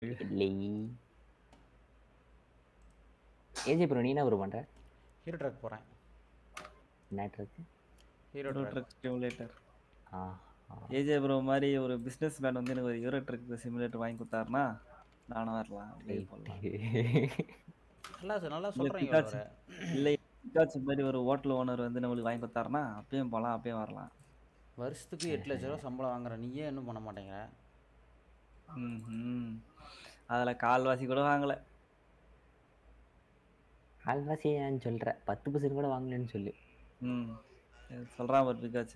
இல்லை age bro நீ என்ன ப்ரோ பண்ற ஹீரோ ட்ரக் போகிறேன் என்ன இருக்கு hero Euro truck truck simulator ஆ ஆ. ஏஜே ப்ரோ மாதிரி ஒரு பிஸ்னஸ் மேன் வந்து எனக்கு ஒரு யூரோ ட்ரக் சிமுலேட்டர் வாங்கி கொடுத்தாருன்னா நானும் வரலாம் அப்படியே போடலாம் நல்லா சொ- நல்லா இல்ல, சொல்கிறீங்க பிகாச்சு இல்லை பிகாச்சு மாதிரி ஒரு ஹோட்டல் ஓனர் வந்து நம்மளுக்கு வாங்கி கொடுத்தாருன்னா அப்பயும் போகலாம் அப்பயும் வரலாம் வருஷத்துக்கு எட்டு லட்ச ரூபா சம்பளம் வாங்குற நீயே இன்னும் பண்ண மாட்டேங்கிற ம் அதில் கால்வாசி கூட வாங்கலை கால்வாசி ஏன்னு சொல்ற பத்து பர்சன்ட் கூட வாங்கலன்னு சொல்லு ம் சொல்கிறான் ஒரு பிகாச்சு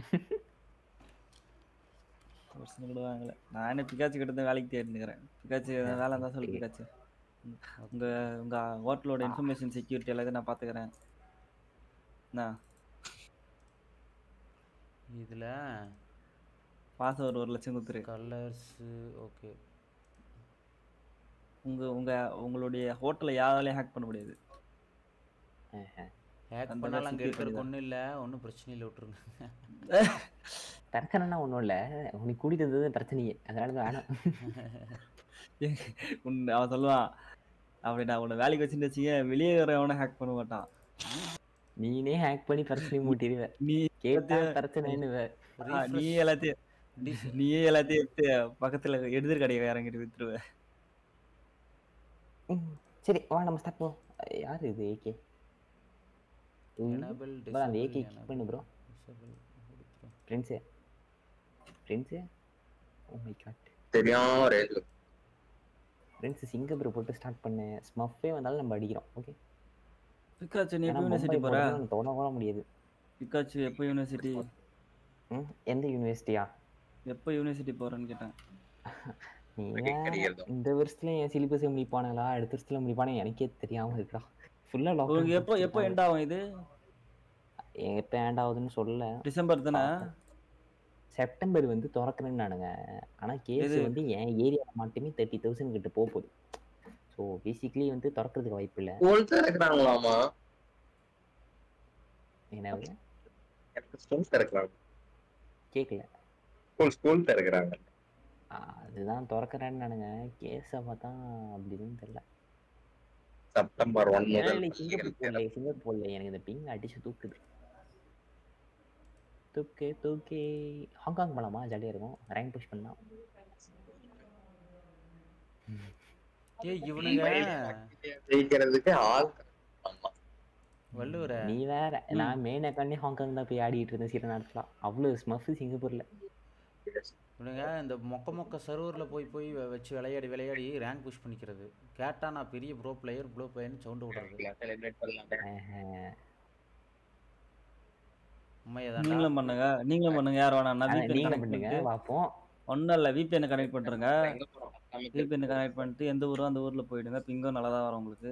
பர்சன் கூட வாங்கலை நானே பிகாச்சு கிட்ட தான் வேலைக்கு தேடினுக்கிறேன் பிகாச்சு வேலை இருந்தால் சொல்லு பிகாச்சு உங்கள் உங்கள் ஹோட்டலோட இன்ஃபர்மேஷன் செக்யூரிட்டி எல்லாத்தையும் நான் பார்த்துக்கிறேன் என்ன இதில் பாஸ்வேர்டு ஒரு லட்சம் கொடுத்துரு கலர்ஸு ஓகே உங்கள் உங்கள் உங்களுடைய ஹோட்டலை யாராலையும் ஹேக் பண்ண முடியாது ஹேக் அந்த பண்ணாலும் மாதிரி அங்கே security இருக்கிறதுக்கு தான். ஒன்றும் இல்லை ஒன்றும் பிரச்சனை இல்லை விட்டுருங்க பிரச்சனைனா ஒன்றும் இல்லை உனக்கு கூட்டிட்டு வந்தது பிரச்சனையே அதனால தான் வேணாம் உன் அவன் சொல்லுவான் அப்படி நான் உன்னை வேலைக்கு வச்சுட்டு வச்சுக்க வெளியே வரவனை ஹேக் பண்ண மாட்டான் நீனே ஹேக் பண்ணி பிரச்சனை மூட்டிடுவ நீ கேட்டா பிரச்சனைன்னு ஆ, நீ எல்லாத்தையும் நீயே எல்லாத்தையும் எடுத்து பக்கத்துல எதிர் கடையை இறங்கிட்டு வித்துருவ சரி வா நம்ம ஸ்டார்ட் போ யார் இது ஏகே Enable, அந்த ஏகே disable, கிளிக் பண்ணு ப்ரோ Disable, கொடுத்துரும். Friends friends oh my god தெரியாம ரேஞ்சில் ஃப்ரெண்ட்ஸ் சிங்கப்பூர் போட்டு ஸ்டார்ட் பண்ணு ஸ்மஃபே வந்தாலும் நம்ம அடிக்கிறோம் ஓகே பிக்காச்சு நீ ஏன்னா எப்போ யூனிவர்சிட்டி மும்பை போற போறது தொட கூட முடியாது பிக்காச்சு எப்போ யூனிவர்சிட்டி ம் எந்த யூனிவர்சிட்டியா எப்போ யூனிவர்சிட்டி போறேன்னு கேட்டேன் நீ Okay, கிடைக்கிறதும். இந்த வருஷத்துல என் சிலிபஸை முடிப்பானுங்களா அடுத்த வருஷத்துல முடிப்பானே எனக்கே தெரியாம இருக்கா ஃபுல்லா உங்களுக்கு எப்போ எப்போ எண்ட் ஆகும் இது எப்போ ஏண்ட் ஆகுதுன்னு சொல்லல டிசம்பர் தானே செப்டம்பர் வந்து திறக்கிறேன்னு நானுங்க ஆனா கேஸ் எது? வந்து என் ஏரியா மட்டுமே தேர்ட்டி தௌசண்ட் கிட்ட போக போகுது ஸோ பேசிக்லி வந்து திறக்கிறதுக்கு வாய்ப்பு இல்லை ஸ்கூல் திறக்கிறாங்களாமா என்ன எனக்கு ஸ்கூல் திறக்கிறாங்க கேட்கல ஸ்கூல் ஸ்கூல் திறக்கிறாங்க அதுதான் திறக்கிறேன்னு நானுங்க கேஸை பார்த்தா அப்படின்னு தெரியல செப்டம்பர் ஒன் முதல் ஏன்னா சிங்கப்பூர் போடல சிங்கப்பூர் போடல எனக்கு இந்த பிங் அடிச்சு தூக்குது தூக்கு தூக்கி ஹாங்காங் போலாமா ஜாலியாக இருக்கும் ரேங்க் புஷ் பண்ணலாம் ஏய் இவனுங்க ஜெயிக்கிறதுக்கு ஆள் ஆமா வள்ளுவர நீ வேற நான் மெயின் அக்காண்டி ஹாங்காங் தான் போய் ஆடிட்டு இருந்தேன் சில நேரத்துல அவ்வளோ ஸ்மஃப் சிங்கப்பூர்ல இவனுங்க இந்த மொக்க மொக்க சர்வரில் போய் போய் வெ- வச்சு விளையாடி விளையாடி ரேங்க் புஷ் பண்ணிக்கிறது கேட்டா நான் பெரிய ப்ரோ பிளேயர் ப்ளோ பிளேயர்னு சவுண்டு விடுறது செலிப்ரேட் பண்ணலாம் ஆஹ். உண்மையதான்டா நீங்களும் பண்ணுங்க நீங்களும் பண்ணுங்க யார் வேணா ஆனா VPN நீங்க connect பண்ணுங்க பண்ணிட்டு பார்ப்போம் ஒன்றும் இல்லை VPN கனெக்ட் பண்ணுறங்க எங்க போறோம் VPN கனெக்ட் பண்ணிட்டு எந்த ஊரோ அந்த ஊரில் போயிடுங்க பிங்கும் நல்லா தான் வரும் உங்களுக்கு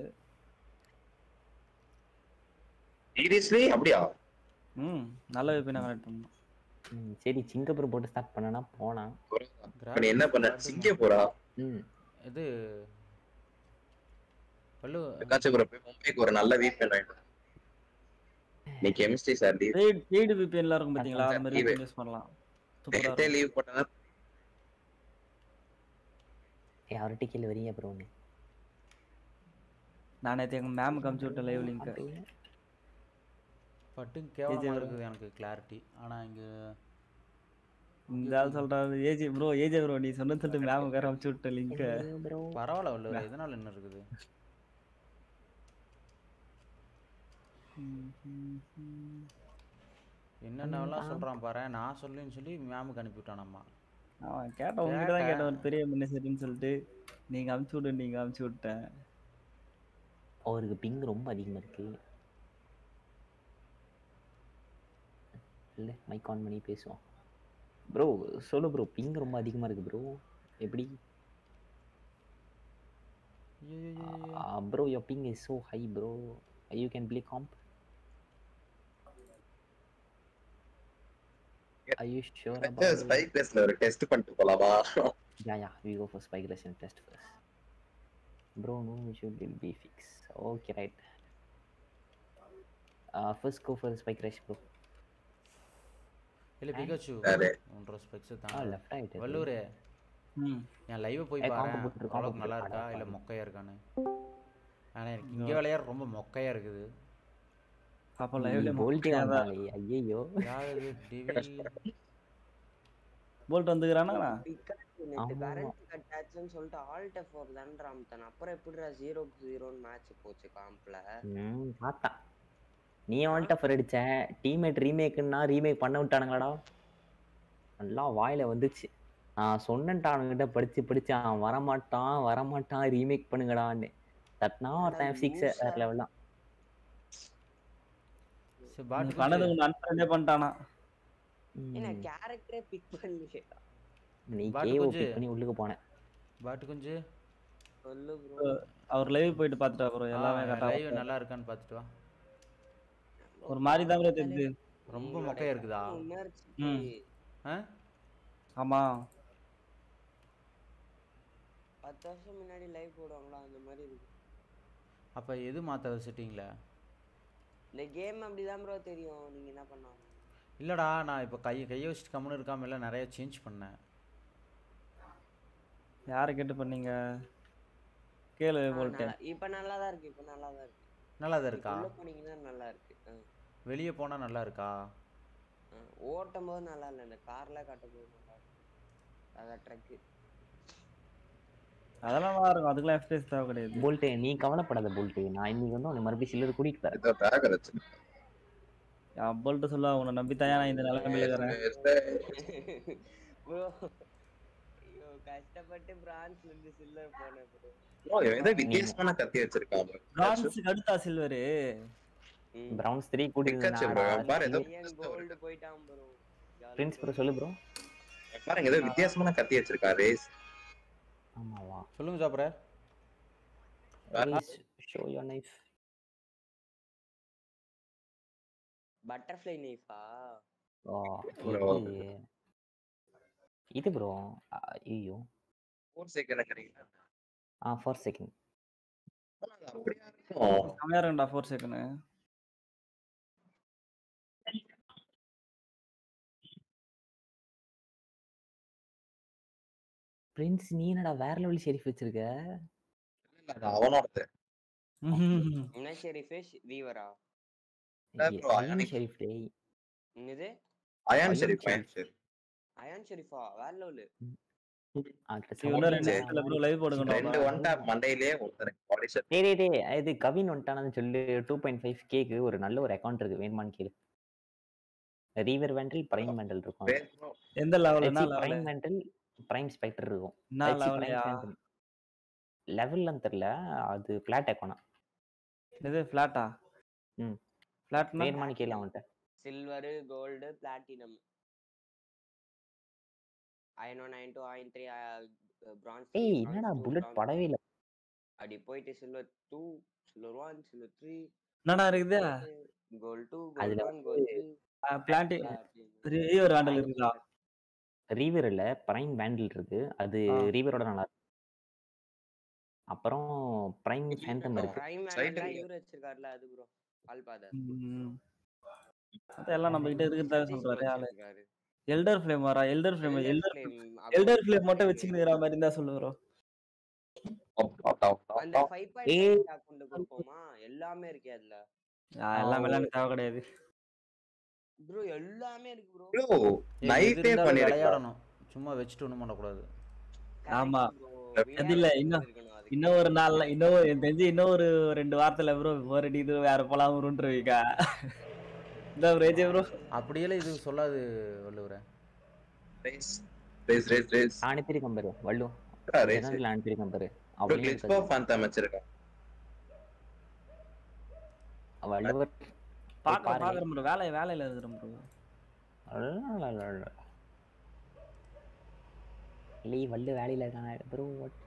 சீரியஸ்லி அப்படியா ம் நல்ல VPN கனெக்ட் பண்ணணும் ம், சரி சிங்கப்பூர் போட்டு ஸ்டார்ட் பண்ணனா போனா இப்ப நீ என்ன பண்ண சிங்கப்பூரா ம் இது வள்ளு காஞ்சிபுரம் போய் மும்பைக்கு ஒரு நல்ல வீக் வாங்கிட்டு வா. நீ chemistry sir leave paid paid VPNலாம் இருக்கும் பார்த்தீங்களா அந்த மாதிரி leave. VPN யூஸ் பண்ணலாம் சூப்பராக நேத்தே லீவ் போட்டா ஏய், அவர்கிட்ட கீழே வரீங்க அப்புறம் ஒன்று நான் நேற்று எங்கள் மேமுக்கு அமுச்சு விட்ட லைவ் லிங்க் பட்டும் கேவலமாக இருக்குது எனக்கு கிளாரிட்டி ஆனா இங்க இந்த ஆள் சொல்றாரு ஏஜி ப்ரோ ஏஜே ப்ரோ நீ சொன்ன சொல்லிட்டு மேமுக்கு வேற அமுச்சு விட்ட லிங்க் ப்ரோ பரவாயில்ல வள்ளுவர இதனால என்ன இருக்குது என்னென்னலாம் சொல்றான் பாரு நான் சொல்லுன்னு சொல்லி மேமுக்கு அனுப்பிவிட்டானம்மா அவன் கேட்ட உங்ககிட்ட தான் கேட்ட ஒரு பெரிய மினிஸ்டர்னு சொல்லிட்டு நீங்க அமுச்சு விடு நீங்க அமுச்சு விட்டேன் அவருக்கு பிங் ரொம்ப அதிகமா இருக்கு இல்ல மைக் ஆன் பண்ணி பேசுவோம் ப்ரோ சொல்லு ப்ரோ பிங் ரொம்ப அதிகமா இருக்கு ப்ரோ எப்படி bro your ping is so high bro you can play comp Are you sure about it? Spike பிளேஸ்ல ஒரு டெஸ்ட் பண்ணிட்டு போலாமா Yeah, yeah, we go for spike and test first. Bro, no issue will be fixed. Okay, right. Uh, first go for the spike rush, bro. இல்ல Pikachu சரி. ஒன்றரை specs Ah, தான் left, right. வள்ளூரே ம் என் லைவை போய் ஏய், combo பாரு போட்டுரு, combo அவ்வளோக்கு நல்லா போட்டுரு. இருக்கா அட இல்லை பாவி. மொக்கையா இருக்கான்னு ஆனால் எனக்கு இங்கே விளையாட ரொம்ப மொக்கையா இருக்குது அப்போ லைவ்ல போல்ட்டே வந்தாலே ஐயோ யாரு டிவில் போல்ட் வந்துக்கிறானா பிக்காச்சு நேத்து ஆமா. கரண்ட் கட் ஆச்சுன்னு சொல்லிட்டு ஆல்ட் ஃபோர் தான் ராம்தன் அப்புறம் எப்படிடா ஜீரோக்கு ஜீரோன்னு மேட்ச் போச்சு காம்ப்ல ம் பார்த்தான் நீ அவன்கிட்ட ஃபர் அடிச்ச டீம்மேட் ரீமேக்குன்னா ரீமேக் பண்ண விட்டானுங்களாடா நல்லா வாயில வந்துச்சு நான் சொன்னேன்டா அவனுங்கிட்ட படிச்சு படிச்சு அவன் வரமாட்டான் வரமாட்டான் ரீமேக் பண்ணுங்கடான்னு தட்னா ஒருத்தன் சிக்ஸ் வேற லெவல் தான் சரி நீ பாட்டு பண்ணது உங்க அன்ஃப்ரெண்டே பண்ணிட்டானா என்ன ம். கேரக்டரே பிக் பண்ணலையே நீ பாட்டு கேஓ கொஞ்சு. பிக் பண்ணி உள்ளுக்கு போனேன் பாட்டு கொஞ்சம் சொல்லு ப்ரோ அவர் லைவ் போயிட்டு பார்த்துட்டா ப்ரோ எல்லாமே லைவ் கரெக்டாக நல்லா இருக்கான்னு பார்த்துட்டு வா ஒரு மாதிரி தான் ப்ரோ தெரியுது ரொம்ப மொக்கையா இருக்குதா உணர்ச்சி ம். ஆ ஆமா பத்து வருஷம் முன்னாடி லைவ் போடுவாங்களா அந்த மாதிரி இருக்கு அப்போ எது மாற்றாத செட்டிங்கில் இந்த கேம் அப்படிதான் ப்ரோ தெரியும் நீங்க என்ன பண்ணலாம் இல்லைடா நான் இப்போ கை கையை வச்சுட்டு கம்முன்னு இருக்காம எல்லாம் நிறைய சேஞ்ச் பண்ணேன் யாரை கேட்டு பண்ணீங்க கேளு போல்ட்டு இப்ப நல்லா தான் இருக்கு இப்ப நல்லா தான் இருக்கு நல்லா தான் இருக்கா உள்ள போனீங்கன்னா நல்லா இருக்கு ஆ. வெளியே போனால் நல்லா இருக்கா ஆ. ஓட்டும் போது நல்லா இல்லை இந்த கார்ல கட்டும் போது நல்லா இருக்கு அதான் ட்ரக்கு அதெல்லாம் நல்லா இருக்கும் அதுக்கெல்லாம் எஃப்எஸ் தேவை கிடையாது போல்ட்டு நீ கவலைப்படாத போல்ட்டு நான் இன்னைக்கு வந்து உன்னை மறுபடியும் சில்லர் கூட்டிட்டு வரேன் ஏதோ பேக் வச்சு அப்பாள்கிட்ட சொல்ல உன்னை நம்பித்தான் நான் இந்த நிலைமையில இருக்கிறேன் ப்ரோ ஐயோ கஷ்டப்பட்டு பிரான்ஸ்ல இருந்து சில்லர் போனேன் ப்ரோ bro, இவன் ஏதோ வித்தியாசமான கத்தி வச்சிருக்கான் bro. பிரான்ஸுக்கு அடுத்தா silver bronze three Pikachu bro, இவன் பாரு ஏதோ கோல்டு போயிட்டான் ப்ரோ பிரின்ஸ் ப்ரோ சொல்லு ப்ரோ பாருங்க ஏதோ வித்தியாசமான கத்தி வச்சிருக்கான் ரேஸ் ஆமாவா சொல்லுங்க சாப்பிட்ற ஷோ யோர் நைஃப் பட்டர்ஃப்ளை நைஃபா ஓ Bro. இது இது ப்ரோ ஐயோ ஃபோர் செகண்ட் கிடைக்கல ஆ ஃபார் செகண்ட் அது அப்படியா இருக்கும் செமையா இருக்கும்டா ஃபோர் செகண்ட் பிரின்ஸ் நீ என்னடா வேற லெவல் ஷெரீஃப் வச்சிருக்க இல்ல, அது அவனோடது என்ன ஷெரீஃபே வீவரா இல்ல bro, அயன் அயானிக். ஷெரீஃப் டேய் என்னது ion ion sheriff sheriff. Ion sheriff ion ஷெரீஃபா வேற லெவலு அதுல இவ்வளோ ரெண்டு சரி. நிமிஷத்துல ப்ரோ லைவ் போடுங்க ரெண்டு ஒன் டேப் மண்டையிலேயே ஒருத்தர் பாடி ஷர்ட் டேய் டேய் டேய் இது கவின் வந்துட்டானு சொல்லி டூ பாயிண்ட் ஃபைவ் கேக்கு ஒரு நல்ல ஒரு அக்கௌண்ட் இருக்கு வேணுமான்னு கேளு ரீவர் வேண்டல் பிரைம் வேண்டல் இருக்கும் பேர் bro. எந்த லெவல் என்ன level prime vandal prime spectre இருக்கும் என்ன லெவலையா லெவல்லாம் தெரியல அது பிளாட் அக்கௌண்ட் இது ஃபிளாட்டா ம். ஃபிளாட்னா வேணுமான்னு கேளு அவன்கிட்ட சில்வரு கோல்டு பிளாட்டினம் அயனோ nine two iron three bronze ஏய் என்னடா புல்லட் படவே இல்லை அப்படி போயிட்டு silver two silver one silver three என்னடா இருக்குது கோல்ட் டூ அதுல கோல்ட் ஒன் கோல்ட் த்ரீ பிளான்டி ரீவர் ஆண்டல் இருக்குதா ரீவர் இல்ல பிரைம் வேண்டல் இருக்கு அது ஆ. ரீவரோட நல்லா இருக்கு அப்புறம் பிரைம் ஃபேண்டம் இருக்கு பிரைம் Side வேண்டா இருக்கு. இவரு வச்சிருக்காருல அது ப்ரோ பால்பாதர் ம். அதெல்லாம் நம்ம கிட்ட இருக்கிறதா சொல்றாரு ஆளு எல்டர் ஃப்ளேம் வரா elder flame elder elder flame மட்டும் வச்சுக்கிற மாதிரி இருந்தா சொல்லு bro Top, top, top, top, அந்த top. 5.5 ஏய். அக்கவுண்ட் கொடுப்போமா எல்லாமே இருக்கு அதுல எல்லாம் விளையாட தேவை கிடையாது ப்ரோ எல்லாமே இருக்கு ப்ரோ bro, ஏய், night எது ஏ இருந்தாலும் பண்ணிருக்கலாம். விளையாடணும் சும்மா வச்சுட்டு ஒன்றும் பண்ணக்கூடாது ஆமா. அது அது இல்ல, இன்னும் இன்னும் ஒரு நாள்ல இன்னும் ஒரு- எனக்கு தெரிஞ்சு இன்னும் ஒரு ரெண்டு வாரத்துல ப்ரோ போர் அடிக்குது வேற போலாம் உருண்டுருவீங்க இந்த ப்ரோ ஏஜே ப்ரோ அப்படியெல்லாம் இது சொல்லாது வள்ளுவர Race, race, race, race. அனுப்பியிருக்கேன் பாரு வள்ளு என்னடா race? ஜனரல் அனுப்பியிருக்கேன் பாரு bro, அவளையும் glitch buff anthem வச்சிருக்கான். வள்ளுவர் பாக்க பாரு. பாக்குறேன் ப்ரோ வேலை வேலையில இருக்கிறேன் ப்ரோ அலலலலல. இல்லை வள்ளு வேலையில இருக்காங்க ப்ரோ வாட்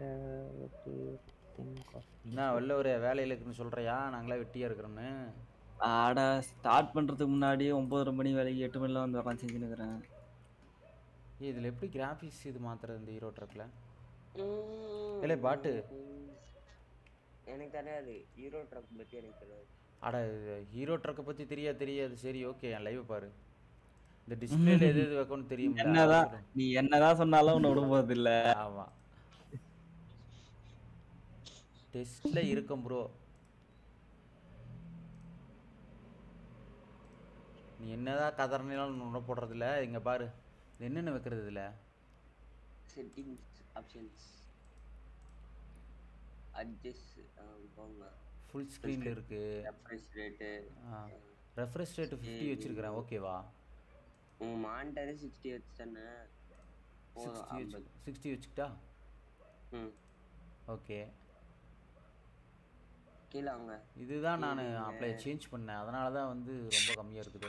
என்ன வள்ளுவர வேலையில் இருக்குன்னு சொல்றியா நாங்களே வெட்டியா இருக்கிறோம்னு ஆட ஸ்டார்ட் பண்றதுக்கு முன்னாடி ஒன்பதரை மணி வேலைக்கு எட்டு மணில வந்து உட்காந்து செஞ்சுன்னு இருக்கிறேன் ஏய் இதில் எப்படி கிராஃபிக்ஸ் இது மாத்துறது இந்த ஹீரோ ட்ரக்கில் இல்ல, பாட்டு. எனக்கு தெரியாது ஹீரோ ட்ரக் பத்தி எனக்கு தெரியாது அட ஹீரோ ட்ரக்கை பற்றி தெரியாது தெரியாது சரி ஓகே என் லைவை பாரு இந்த டிஸ்பிளேல எது எது வைக்கணும்னு தெரியும் என்னதான் நீ என்னதான் சொன்னாலும் உன்னை விட போறது இல்ல ஆமா டெஸ்ட்ல இருக்கும் ப்ரோ நீ என்னதான் கதறனாலும் உன்ன போடுறது இல்ல இங்க பாரு இது என்னென்ன வைக்கிறது இதுல செட்டிங்ஸ் ஆப்ஷன்ஸ் அட்ஜஸ்ட் போங்க ஃபுல் ஸ்க்ரீன்ல இருக்கு refresh rate refresh rate fifty வச்சிருக்கிறேன் ஓகேவா உங்க மானிட்டரு சிக்ஸ்டி ஹெச் தானே போதும் சிக்ஸ்டி வச்சு ஐம்பது சிக்ஸ்டி வச்சுக்கிட்டா ம் ஓகே கீழே வாங்க இதுதான் நான் இதுல- அப்ளை சேஞ்ச் பண்ணேன் அதனால தான் வந்து ரொம்ப கம்மியாக இருக்குது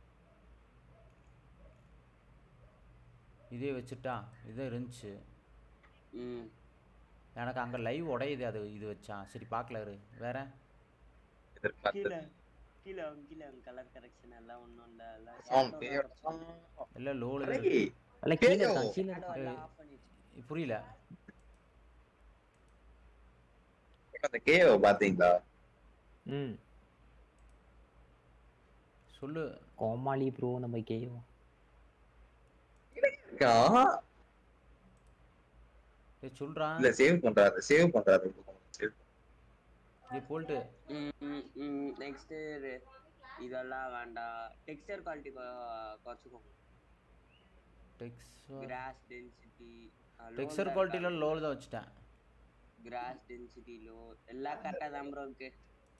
இதே வச்சுட்டா இதே இருந்துச்சு ம் எனக்கு அங்கே லைவ் உடையுது அது இது வச்சா சரி பார்க்கல இரு வேற எதிர்பார்த்து கீழே கீழே வாங்க கீழே வாங்க கலர் கரெக்ஷன் எல்லாம் ஒன்றும் இல்லை எல்லாம் அவன் shadow பேயோட எல்லாம் தான். எல்லாம் லோவில் அழகி. அல்ல கீழே கேயோ. இருக்கான் கீழே shadow இருக்கான். எல்லாம் off பண்ணி வச்சிருக்கேன். புரியல அந்த கேவை பாத்தீங்களா ம் சொல்லு கோமாளி ப்ரோ நம்ம கேயோ இருக்கான் டேய் சொல்றான் இல்ல சேவ் பண்றாரு சேவ் பண்றாரு Save இது போல்ட்டு ம் ம் ம் நெக்ஸ்ட் இதெல்லாம் வேண்டாம் டெக்ஸ்டர் குவாலிட்டி குறைச்சிக்கோங்க டெக்ஸ் கிராஸ் டென்சிட்டி டெக்ஸ்சர் குவாலிட்டியில் லோவில் தான் வச்சுட்டேன் கிராஸ் டென்சிட்டி லோ எல்லாம் கரெக்டாக தான் ப்ரோ இருக்கு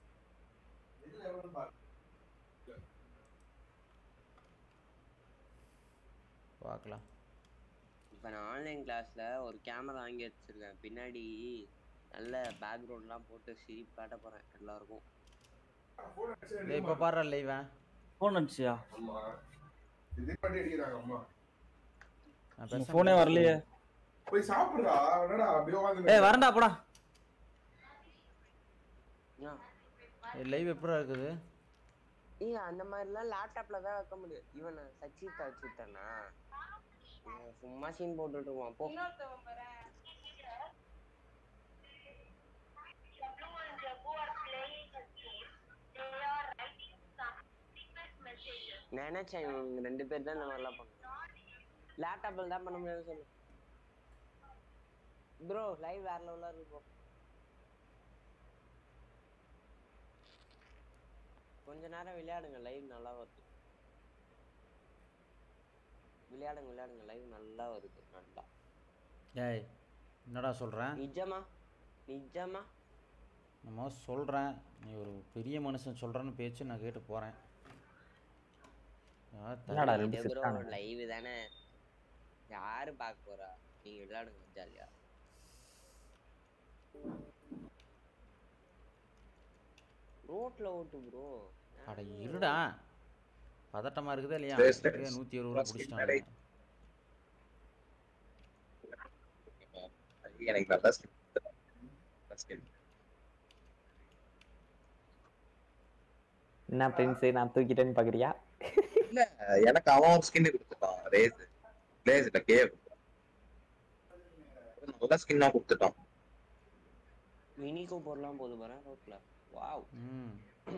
பார்க்கலாம் இப்போ நான் ஆன்லைன் கிளாஸில் ஒரு கேமரா வாங்கி வச்சிருக்கேன் பின்னாடி நல்ல பேக்ரவுண்ட்லாம் போட்டு சிரிப்பு காட்ட போகிறேன் எல்லாருக்கும் டேய் இப்போ பாடுற லைவன் போன் அடிச்சியா ஆமா இதே பண்ணி அடிக்கிறாங்க அம்மா நான் போனே வரலையே போய் சாப்பிடுறா என்னடா அப்படியே உட்காந்து ஏய் வரண்டா போடா லைவ் எப்படி இருக்குது ஏய் அந்த மாதிரிலாம் லேப்டாப்பில் தான் வைக்க முடியும் இவன் சச்சித்தை வச்சுட்டானா இவன் சும்மா சீன் போட்டுட்டு இருப்பான் போ நினைச்சேன் இவங்க ரெண்டு பேர் தான் இந்த மாதிரிலாம் பண்ணுவாங்க லேப்டாப்பில் தான் பண்ண முடியாதுன்னு சொல்லு ப்ரோ லைவ் வேற லெவலாக இருக்கும் கொஞ்ச நேரம் விளையாடுங்க லைவ் நல்லா வருது விளையாடுங்க விளையாடுங்க லைவ் நல்லா வருது நல்லா ஏய் என்னடா சொல்கிறேன் நிஜமா நிஜமா நம்ம சொல்கிறேன் நீ ஒரு பெரிய மனுஷன் சொல்கிறேன்னு பேச்சு நான் கேட்டு போகிறேன் என்னடா ரெண்டு இது ப்ரோ செத்தாங்க லைவ் தானே யாரு பார்க்க போறா நீங்க விளையாடுங்க ஜாலியா ரோட்ல ஓட்டு ப்ரோ அட இருடா பதட்டமா இருக்குதா இல்லையா சரி, சரி. நூற்றி இருபது ரூபா First பிடிச்சிட்டாங்க எனக்கு நல்லா skin கொடுத்துட்டான். நல்லா skin. என்ன ஃப்ரெண்ட்ஸ் நான் தூக்கிட்டேன்னு பாக்குறியா இல்ல எனக்கு அவன் ஒரு ஸ்கின் கொடுத்துட்டான் ரேஸ் ரேஸ் இல்ல கே நல்ல ஸ்கின்னா கொடுத்துட்டான் மினிக்கோ போடலாம் போது பாரு ரோட்ல வாவ் ம்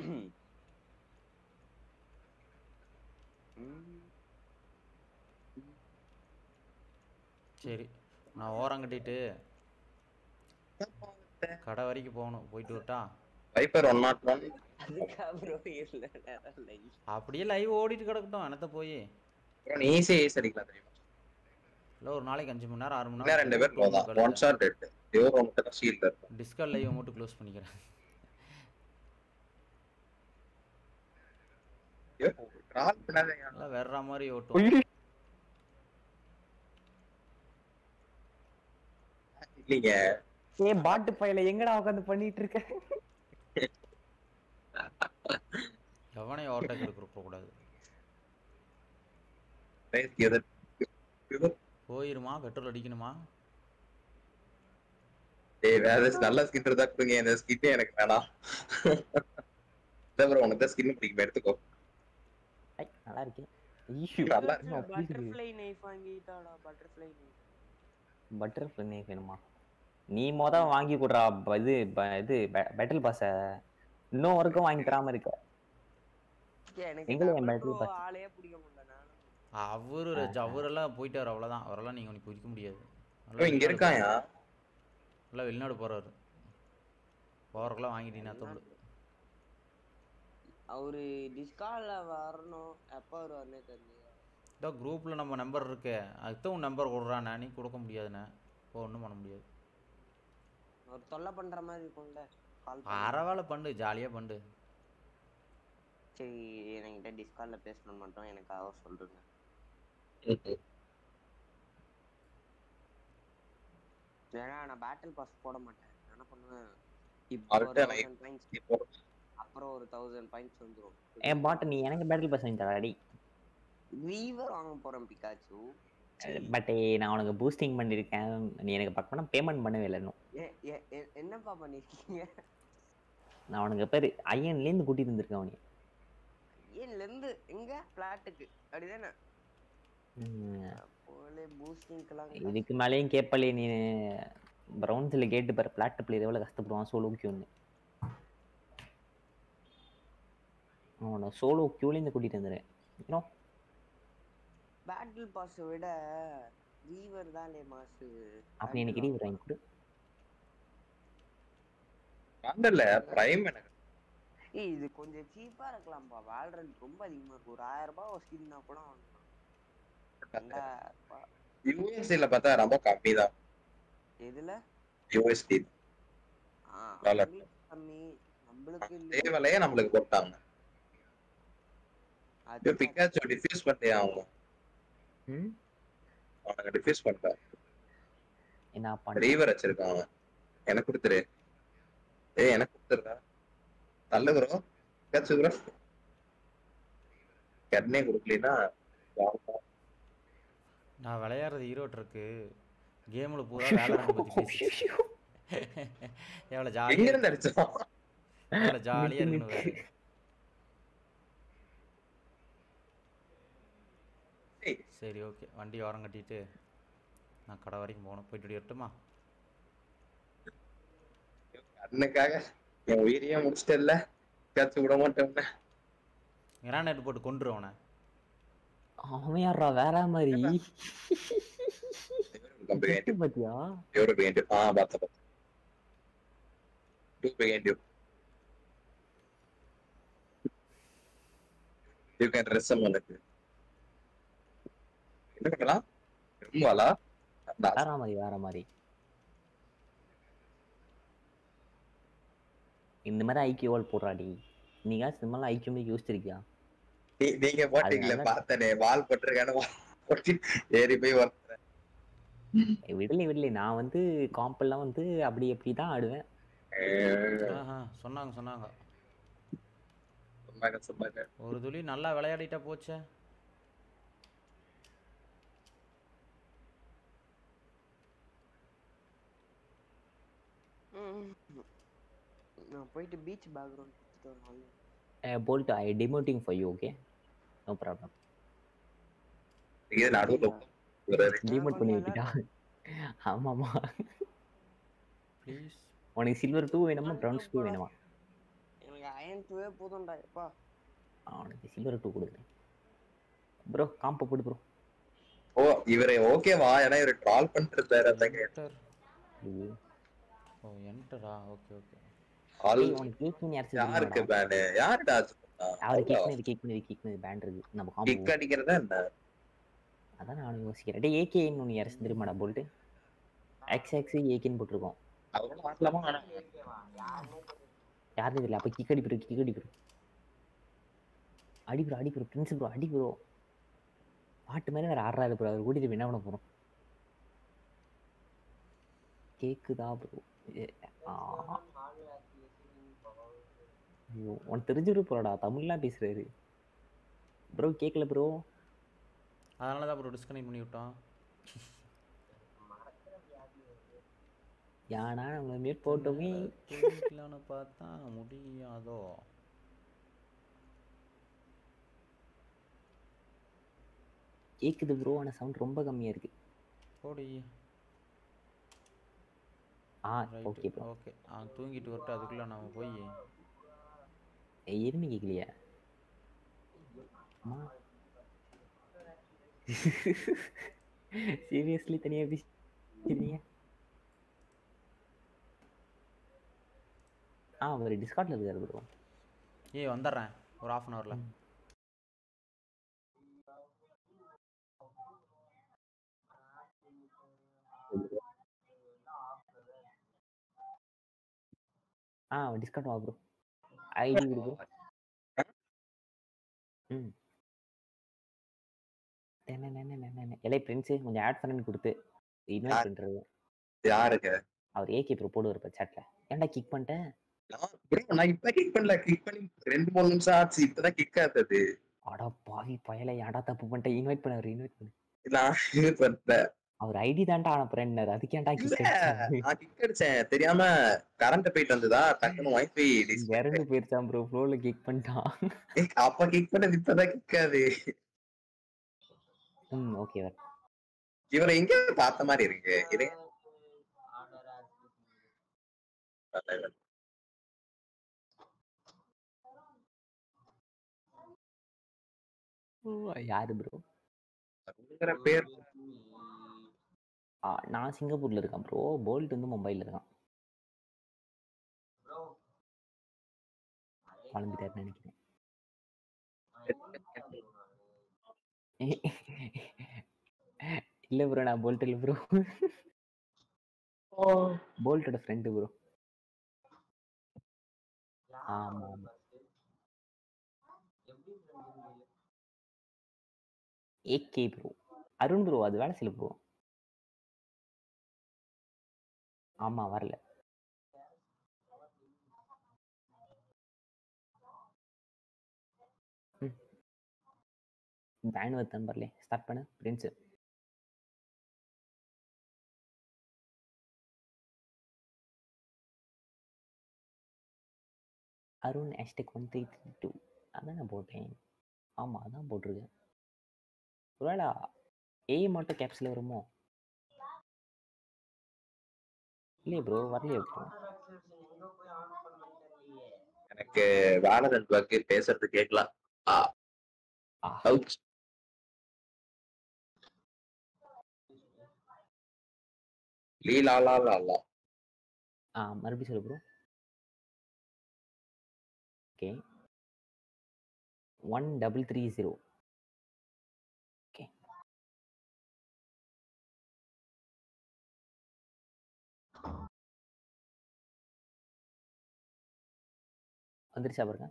சரி நான் ஓரம் கட்டிட்டு கடை வரைக்கும் போகணும் போயிட்டு வரட்டா வைப்பர் ஒன் நாட் ஒன் அதுக்கா ப்ரோ இல்ல லைவ் அப்படியே லைவ் ஓடிட்டு கிடக்கட்டும் என்னத்த போய் நீ ஈஸியா ஈஸி அடிக்கலாம் தெரியுமா இல்லை ஒரு நாளைக்கு அஞ்சு மணி நேரம் ஆறு மணி இன்னும் ரெண்டு பேர் போதான் ஒன் ஷாட் ரெட் டியோர் மட்டும் தான் ஷீல்ட் இருக்கும் டிஸ்கல் லைவ் மட்டும் க்ளோஸ் பண்ணிக்கிறேன் கிரால் பண்ணாதீங்க இல்லை வேற மாதிரி ஓட்டும் இல்லைங்க ஏ பாட்டு பையில எங்கடா உட்காந்து பண்ணிட்டு இருக்க எவனையும் ஓவர்டேக் எடுக்க கூடாது ரேஸ் எதிர் போயிருமா பெட்ரோல் அடிக்கணுமா ஏய் வேற ஏதாச்சும் நல்ல ஸ்கின் இருந்தா கொடுங்க இந்த ஸ்கின் எனக்கு வேணாம் அப்புறம் உனக்கு தான் ஸ்கின் பிடிக்கும் எடுத்துக்கோ ஐ, நல்லா இருக்கே ஈஷு நல்லா இருக்கு. பட்டர்ஃப்ளை நைஃப் வாங்கிட்டாடா பட்டர்ஃப்ளை நைஃப் பட்டர்ஃப்ளை நேக் வேணுமா நீ மொத வாங்கி கொடுறா ப- இது ப- இது பெட்டல் பாஸ இன்னும் வரைக்கும் வாங்கி தராம இருக்க எனக்கு எங்களை double battery pro pass. ஆளே பிடிக்க முடியல நானும் அவரு அவரெல்லாம் போயிட்டாரு அவ்வளோதான் அவரெல்லாம் நீங்கள் உனக்கு பிடிக்க முடியாது இவன் இங்க இருக்காயா எல்லாம் வெளிநாடு போகிறாரு போகிறக்கெல்லாம் வாங்கிட்டீங்கன்னா தோண்டு அவரு டிஸ்கால்ல வரணும் எப்போ வருவாருன்னே தெரியல இதோ குரூப்பில் நம்ம நம்பர் இருக்கு அதுதான் உன் நம்பர் கொடுறாண்ணே நீ கொடுக்க முடியாதுண்ணே இப்போ ஒன்றும் பண்ண முடியாது ஒரு தொல்லை பண்ற மாதிரி இருக்கும்ல கால் பரவாயில்ல பண்ணு ஜாலியாக பண்ணு சரி என்கிட்ட டிஸ்கால்ல பேசணும் மட்டும் எனக்காக சொல்லுங்க ஏன்னா நான் பேட்டில் பாஸ் போட மாட்டேன் நான் என்ன பண்ணுவேன் இப்போ ஒரு அவர்கிட்ட நான் தௌசண்ட் பாயிண்ட்ஸ் இப்போ அப்புறம் ஒரு தௌசண்ட் பாயிண்ட்ஸ் வந்துடும் என் பாட்டு நீ எனக்கு பேட்டில் பாஸ் வாங்கி தராடி வீவர் வாங்க போறேன் பிகாச்சு பட் நான் உனக்கு பூஸ்டிங் பண்ணியிருக்கேன் நீ எனக்கு பக்கம் பண்ண பேமெண்ட் பண்ணவே இல்லை இன்னும் எ- எ- எ- என்னப்பா பண்ணிருக்கீங்க நான் உனக்கு பேர் ஐயன்லேருந்து கூட்டிட்டு வந்திருக்கேன் அவனை ஏன்ல இருந்து எங்க பிளாட்டுக்கு அப்படிதானே ம், போலே பூஸ்டிங்க்கெல்லாம் இதுக்கு மேலேயும் கேட்பலே நீ ப்ரௌன்ஸில் கேட்டு பாரு பிளாட் பிளேயர் எவ்வளோ கஷ்டப்படுவான் சோலோ கியூன்னு அவனை சோலோ கியூலேருந்து கூட்டிட்டு வந்துடுறேன் யூனோ பேட்டில் பாஸை விட வீவர் தான் மாசு அப்படி எனக்கு ரீவர் வாங்கி கொடு வாங்கல பிரைம் எனக்கு ஏய் இது கொஞ்சம் சீப்பா இருக்கலாம்ப்பா வேல்ரண்ட் ரொம்ப அதிகமா இருக்கு ஒரு ஆயிரம் ரூபாய் ஒரு ஸ்கின்னா கூட வாங்கலாம் ரெண்டாயிரம் ரூபாய். யூஎஸ்டில பார்த்தா ரொம்ப கம்மி தான் எதுல யூஎஸ்டி ஆ, Dollar. அவங்களுக்கு கம்மி நம்மளுக்கு இல்ல. தேவலையே நம்மளுக்கு போட்டாங்க அது பிக்காச்சோ டிஃப்யூஸ் பண்ணியா அவங்க ம் அவனுக்கு டிஃப்யூஸ் பண்ணிட்டான் என்ன பண்ண ரீவர் வச்சிருக்கான் அவன் எனக்கு கொடுத்துரு ஏய் எனக்கு கொடுத்துருடா தள்ளு ப்ரோ பிக்காச்சு ப்ரோ கட்னே கொடுக்கலனா நான் விளையாடுறது ஹீரோ ட்ரக்கு கேமில் பூரா வேலை பற்றி பேசி எவ்வளோ எங்க ஜாலியாக இருந்து அடிச்சான் எவ்வளோ ஜாலியாக இருக்கணும் வேறு ஏய், சரி ஓகே வண்டி ஓரம் கட்டிட்டு நான் கடை வரைக்கும் போகணும் போயிட்டு வரட்டுமா கண்ணுக்காக என் உயிரையே முடிச்சிட்டல பிக்காச்சு விட மாட்டேன் கிரானைட் போட்டு கொண்டுரு அவனை அவன் யாரா வேற மாதிரி கம்பெனி செத்து பாத்தியா எவ்வளோ பிகேண்டிவ் ஆ பார்த்த பார்த்த டூ பிகேண்டிவ் யூ கேன் ட்ரெஸ் உனக்கு என்ன பண்ணலாம் ரொம்பலா வேற மாதிரி வேற மாதிரி இந்த மாதிரி ஐக்கிய வால் போடுறாடி நீங்க இந்த மாதிரிலாம் ஐக்கியம் போய் யோசிச்சிருக்கியா நீங்க போட்டீங்களே அதனால- பார்த்தனே வால் போட்டிருக்கானு வால் போட்டு ஏறி போய் ஒருத்தர் விடலை விடலை நான் வந்து காம்பெல்லாம் வந்து அப்படி அப்படி தான் ஆடுவேன் ஆஹா சொன்னாங்க சொன்னாங்க சொன்னாங்க சொன்னாங்க ஒரு துளி நல்லா விளையாடிட்டா போச்சே ம். நான் போயிட்டு பீச் பேக்ரவுண்ட் கொடுத்துட்டு வரணும் bold I demoting for you okay no problem இது நடுவுல உட்கார்ந்து டிமோட் பண்ணி விட்டுட்டா ஆமாமா ப்ளீஸ் உனக்கு சில்வர் டூ வேணுமா ப்ரௌன்ஸ் டூ வேணுமா எனக்கு அயன் டூவே போதும்டா எப்பா அவனுக்கு சில்வர் டூ கொடுக்குறேன் ப்ரோ காம்போ போடு ப்ரோ ஓ இவரை ஓகேவா ஏன்னா இவரை ட்ரால் பண்ணிட்டு அந்த என்டர் ஓ என்டரா ஓகே ஓகே ஆல் உனக்கு கேக் யார் யாருக்கு செஞ்சு பேனு யாருடா அவர் கேக் பண்ணது கேக் பண்ணது கேக் பண்ணது பேண்ட் இருக்கு நம்ம கிக் காம்போ அடிக்கிறதா என்ன அதான் நானும் யோசிக்கிறேன் டே ஏகேன்னு ஒன்று யார் தெரியுமாடா போல்ட்டு எக்ஸ் எக்ஸ் ஏகேன்னு போட்டிருக்கோம் அவங்களும் ஆடலாமா வேணாம் யாருன்னு தெரியல அப்போ கிக் அடி ப்ரோ கிக் அடி ப்ரோ அடி ப்ரோ அடி ப்ரோ பிரின்ஸ் ப்ரோ அடி ப்ரோ பாட்டு மாதிரி வேறு ஆடுறாரு ப்ரோ அவர் கூட்டிட்டு போய் என்ன பண்ண போகிறோம் கேக்குதா ப்ரோ ஐயோ உனக்கு தெரிஞ்சிரு போறடா தமிழ்லாம் பேசுறாரு ப்ரோ கேட்கல ப்ரோ அதனால தான் ப்ரோ டிஸ்கனெக்ட் பண்ணி விட்டோம் யானா நம்மளை மியூட் போட்டோமே தூங்கிக்கலாம்னு பார்த்தா முடியாதோ கேக்குது ப்ரோ ஆனால் சவுண்ட் ரொம்ப கம்மியா இருக்கு போடி ஆ ரைட் ஓகே ப்ரோ ஓகே ஆ தூங்கிட்டு வரட்டும் அதுக்குள்ள நம்ம போய் எதுவுமே கேட்கலையா அம்மா சீரியஸ்லி தனியா பேசிக்கிறீங்க ஆ அவர் டிஸ்கார்ட்ல இருக்காரு ப்ரோ ஏய் வந்துடுறேன் ஒரு ஆஃப் அன் ஹவரில் ஆ டிஸ்கார்ட் வா ப்ரோ ஐடி விடு ப்ரோ ம் இலை பிரின்ஸு கொஞ்சம் ஆட் பண்ணி கொடுத்து இன்வைட் யார்? பண்ணுறது யாருக்கு அவர் ஏகே ப்ரோ போடுவார் இப்போ சேட்டில் ஏன்டா கிக் பண்ணிட்டேன் நான் bro, நான் இப்ப கிக் பண்ணல கிக் பண்ணி ரெண்டு மூணு நிமிஷம் ஆச்சு இப்பதான் கிக் ஆகுது அடா பாவி பயலை ஏன்டா தப்பு பண்ணிட்டேன் இன்வைட் பண்ண அவர் இன்வைட் பண்ணு நான் இது பண்ணேன் அவர் ஐடி தான்டா அனுப்புறேன்னாரு அதுக்கு ஏன்டா இல்ல கிக் நான் கிக் அடிச்சேன் தெரியாம கரண்ட் போயிட்டு வந்ததா டக்குனு வைஃபை இறந்து போயிருச்சான் ப்ரோ ஃப்ளோல கிக் பண்ணிட்டான் அப்ப கிக் பண்ணது இப்பதான் கிக் ஆகுது ம் ஓகே வர் இவரை எங்க பார்த்த மாதிரி இருக்கு இது யாரு ப்ரோ அப்படிங்கிற பேர் நான் சிங்கப்பூர்ல இருக்கேன் ப்ரோ போல்ட் வந்து மும்பைல இருக்கான் குழம்பிட்டாருன்னு நினைக்கிறேன் இல்ல ப்ரோ நான் போல்ட் இல்ல ப்ரோ போல்ட்டோட ஃப்ரெண்டு ப்ரோ ஆமா ஆமா ஏகே ப்ரோ அருண் ப்ரோ அது வேலை செய்யல ப்ரோ ஆமா வரல பேன் வத்தான் பரலே ஸ்டார்ட் பண்ணு prince Arun hashtag one three three two அதான் நான் போட்டேன் ஆமாம் அதான் போட்டிருக்கேன் ஒருவேளை ஏ மட்டும் கேப்ஸில் வருமோ இல்லையே ப்ரோ வரலையே ப்ரோ எனக்கு வேலரண்ட் பக்கு பேசுறது கேட்கலாம் ஆ அவுச் லீலா லா லா லா ஆ மறுபடியும் சொல்லு bro okay one double three zero okay வந்துருச்சா பாருங்க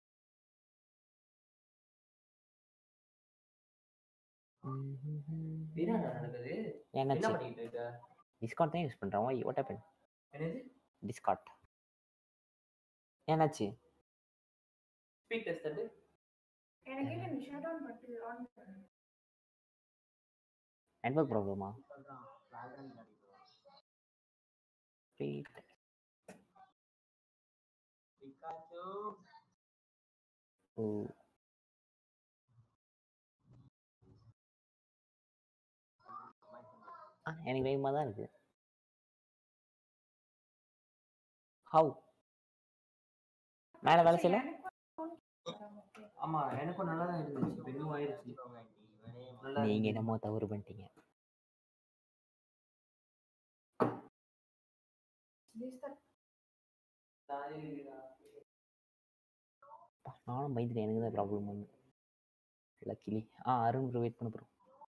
நடக்குது என்ன என்னாச்சு பண்ணிட்டு இருக்க டிஸ்கார்ட் தான் யூஸ் பண்ணுறோம் வாட் ஹேப்பன் என்னது டிஸ்கார்ட் என்னாச்சு ஸ்பீட் டெஸ்ட் அது எனக்கு இல்ல நீ ஷட் டவுன் பண்ணிட்டு ஆன் பண்ணு நெட்வொர்க் ப்ராப்ளமா சொல்றான் ஃபிளாகன் கிடைக்கும் ஸ்பீட் பிகாச்சு ஓ ஆ எனக்கு வேகமாக தான் இருக்கு ஹவு மேலே வேலை செய்யல ஆமா எனக்கும் நல்லா தான் இருந்துச்சு இப்போ இன்னும் ஆயிருச்சு நல்லா நீங்க இருந்துச்சு. என்னமோ தவறு பண்ணிட்டீங்க அப்பா, நானும் பயந்துட்டேன் எனக்கு தான் ப்ராப்ளம் வந்து லக்கிலி ஆ அருண் ப்ரோ வெயிட் பண்ண ப்ரோ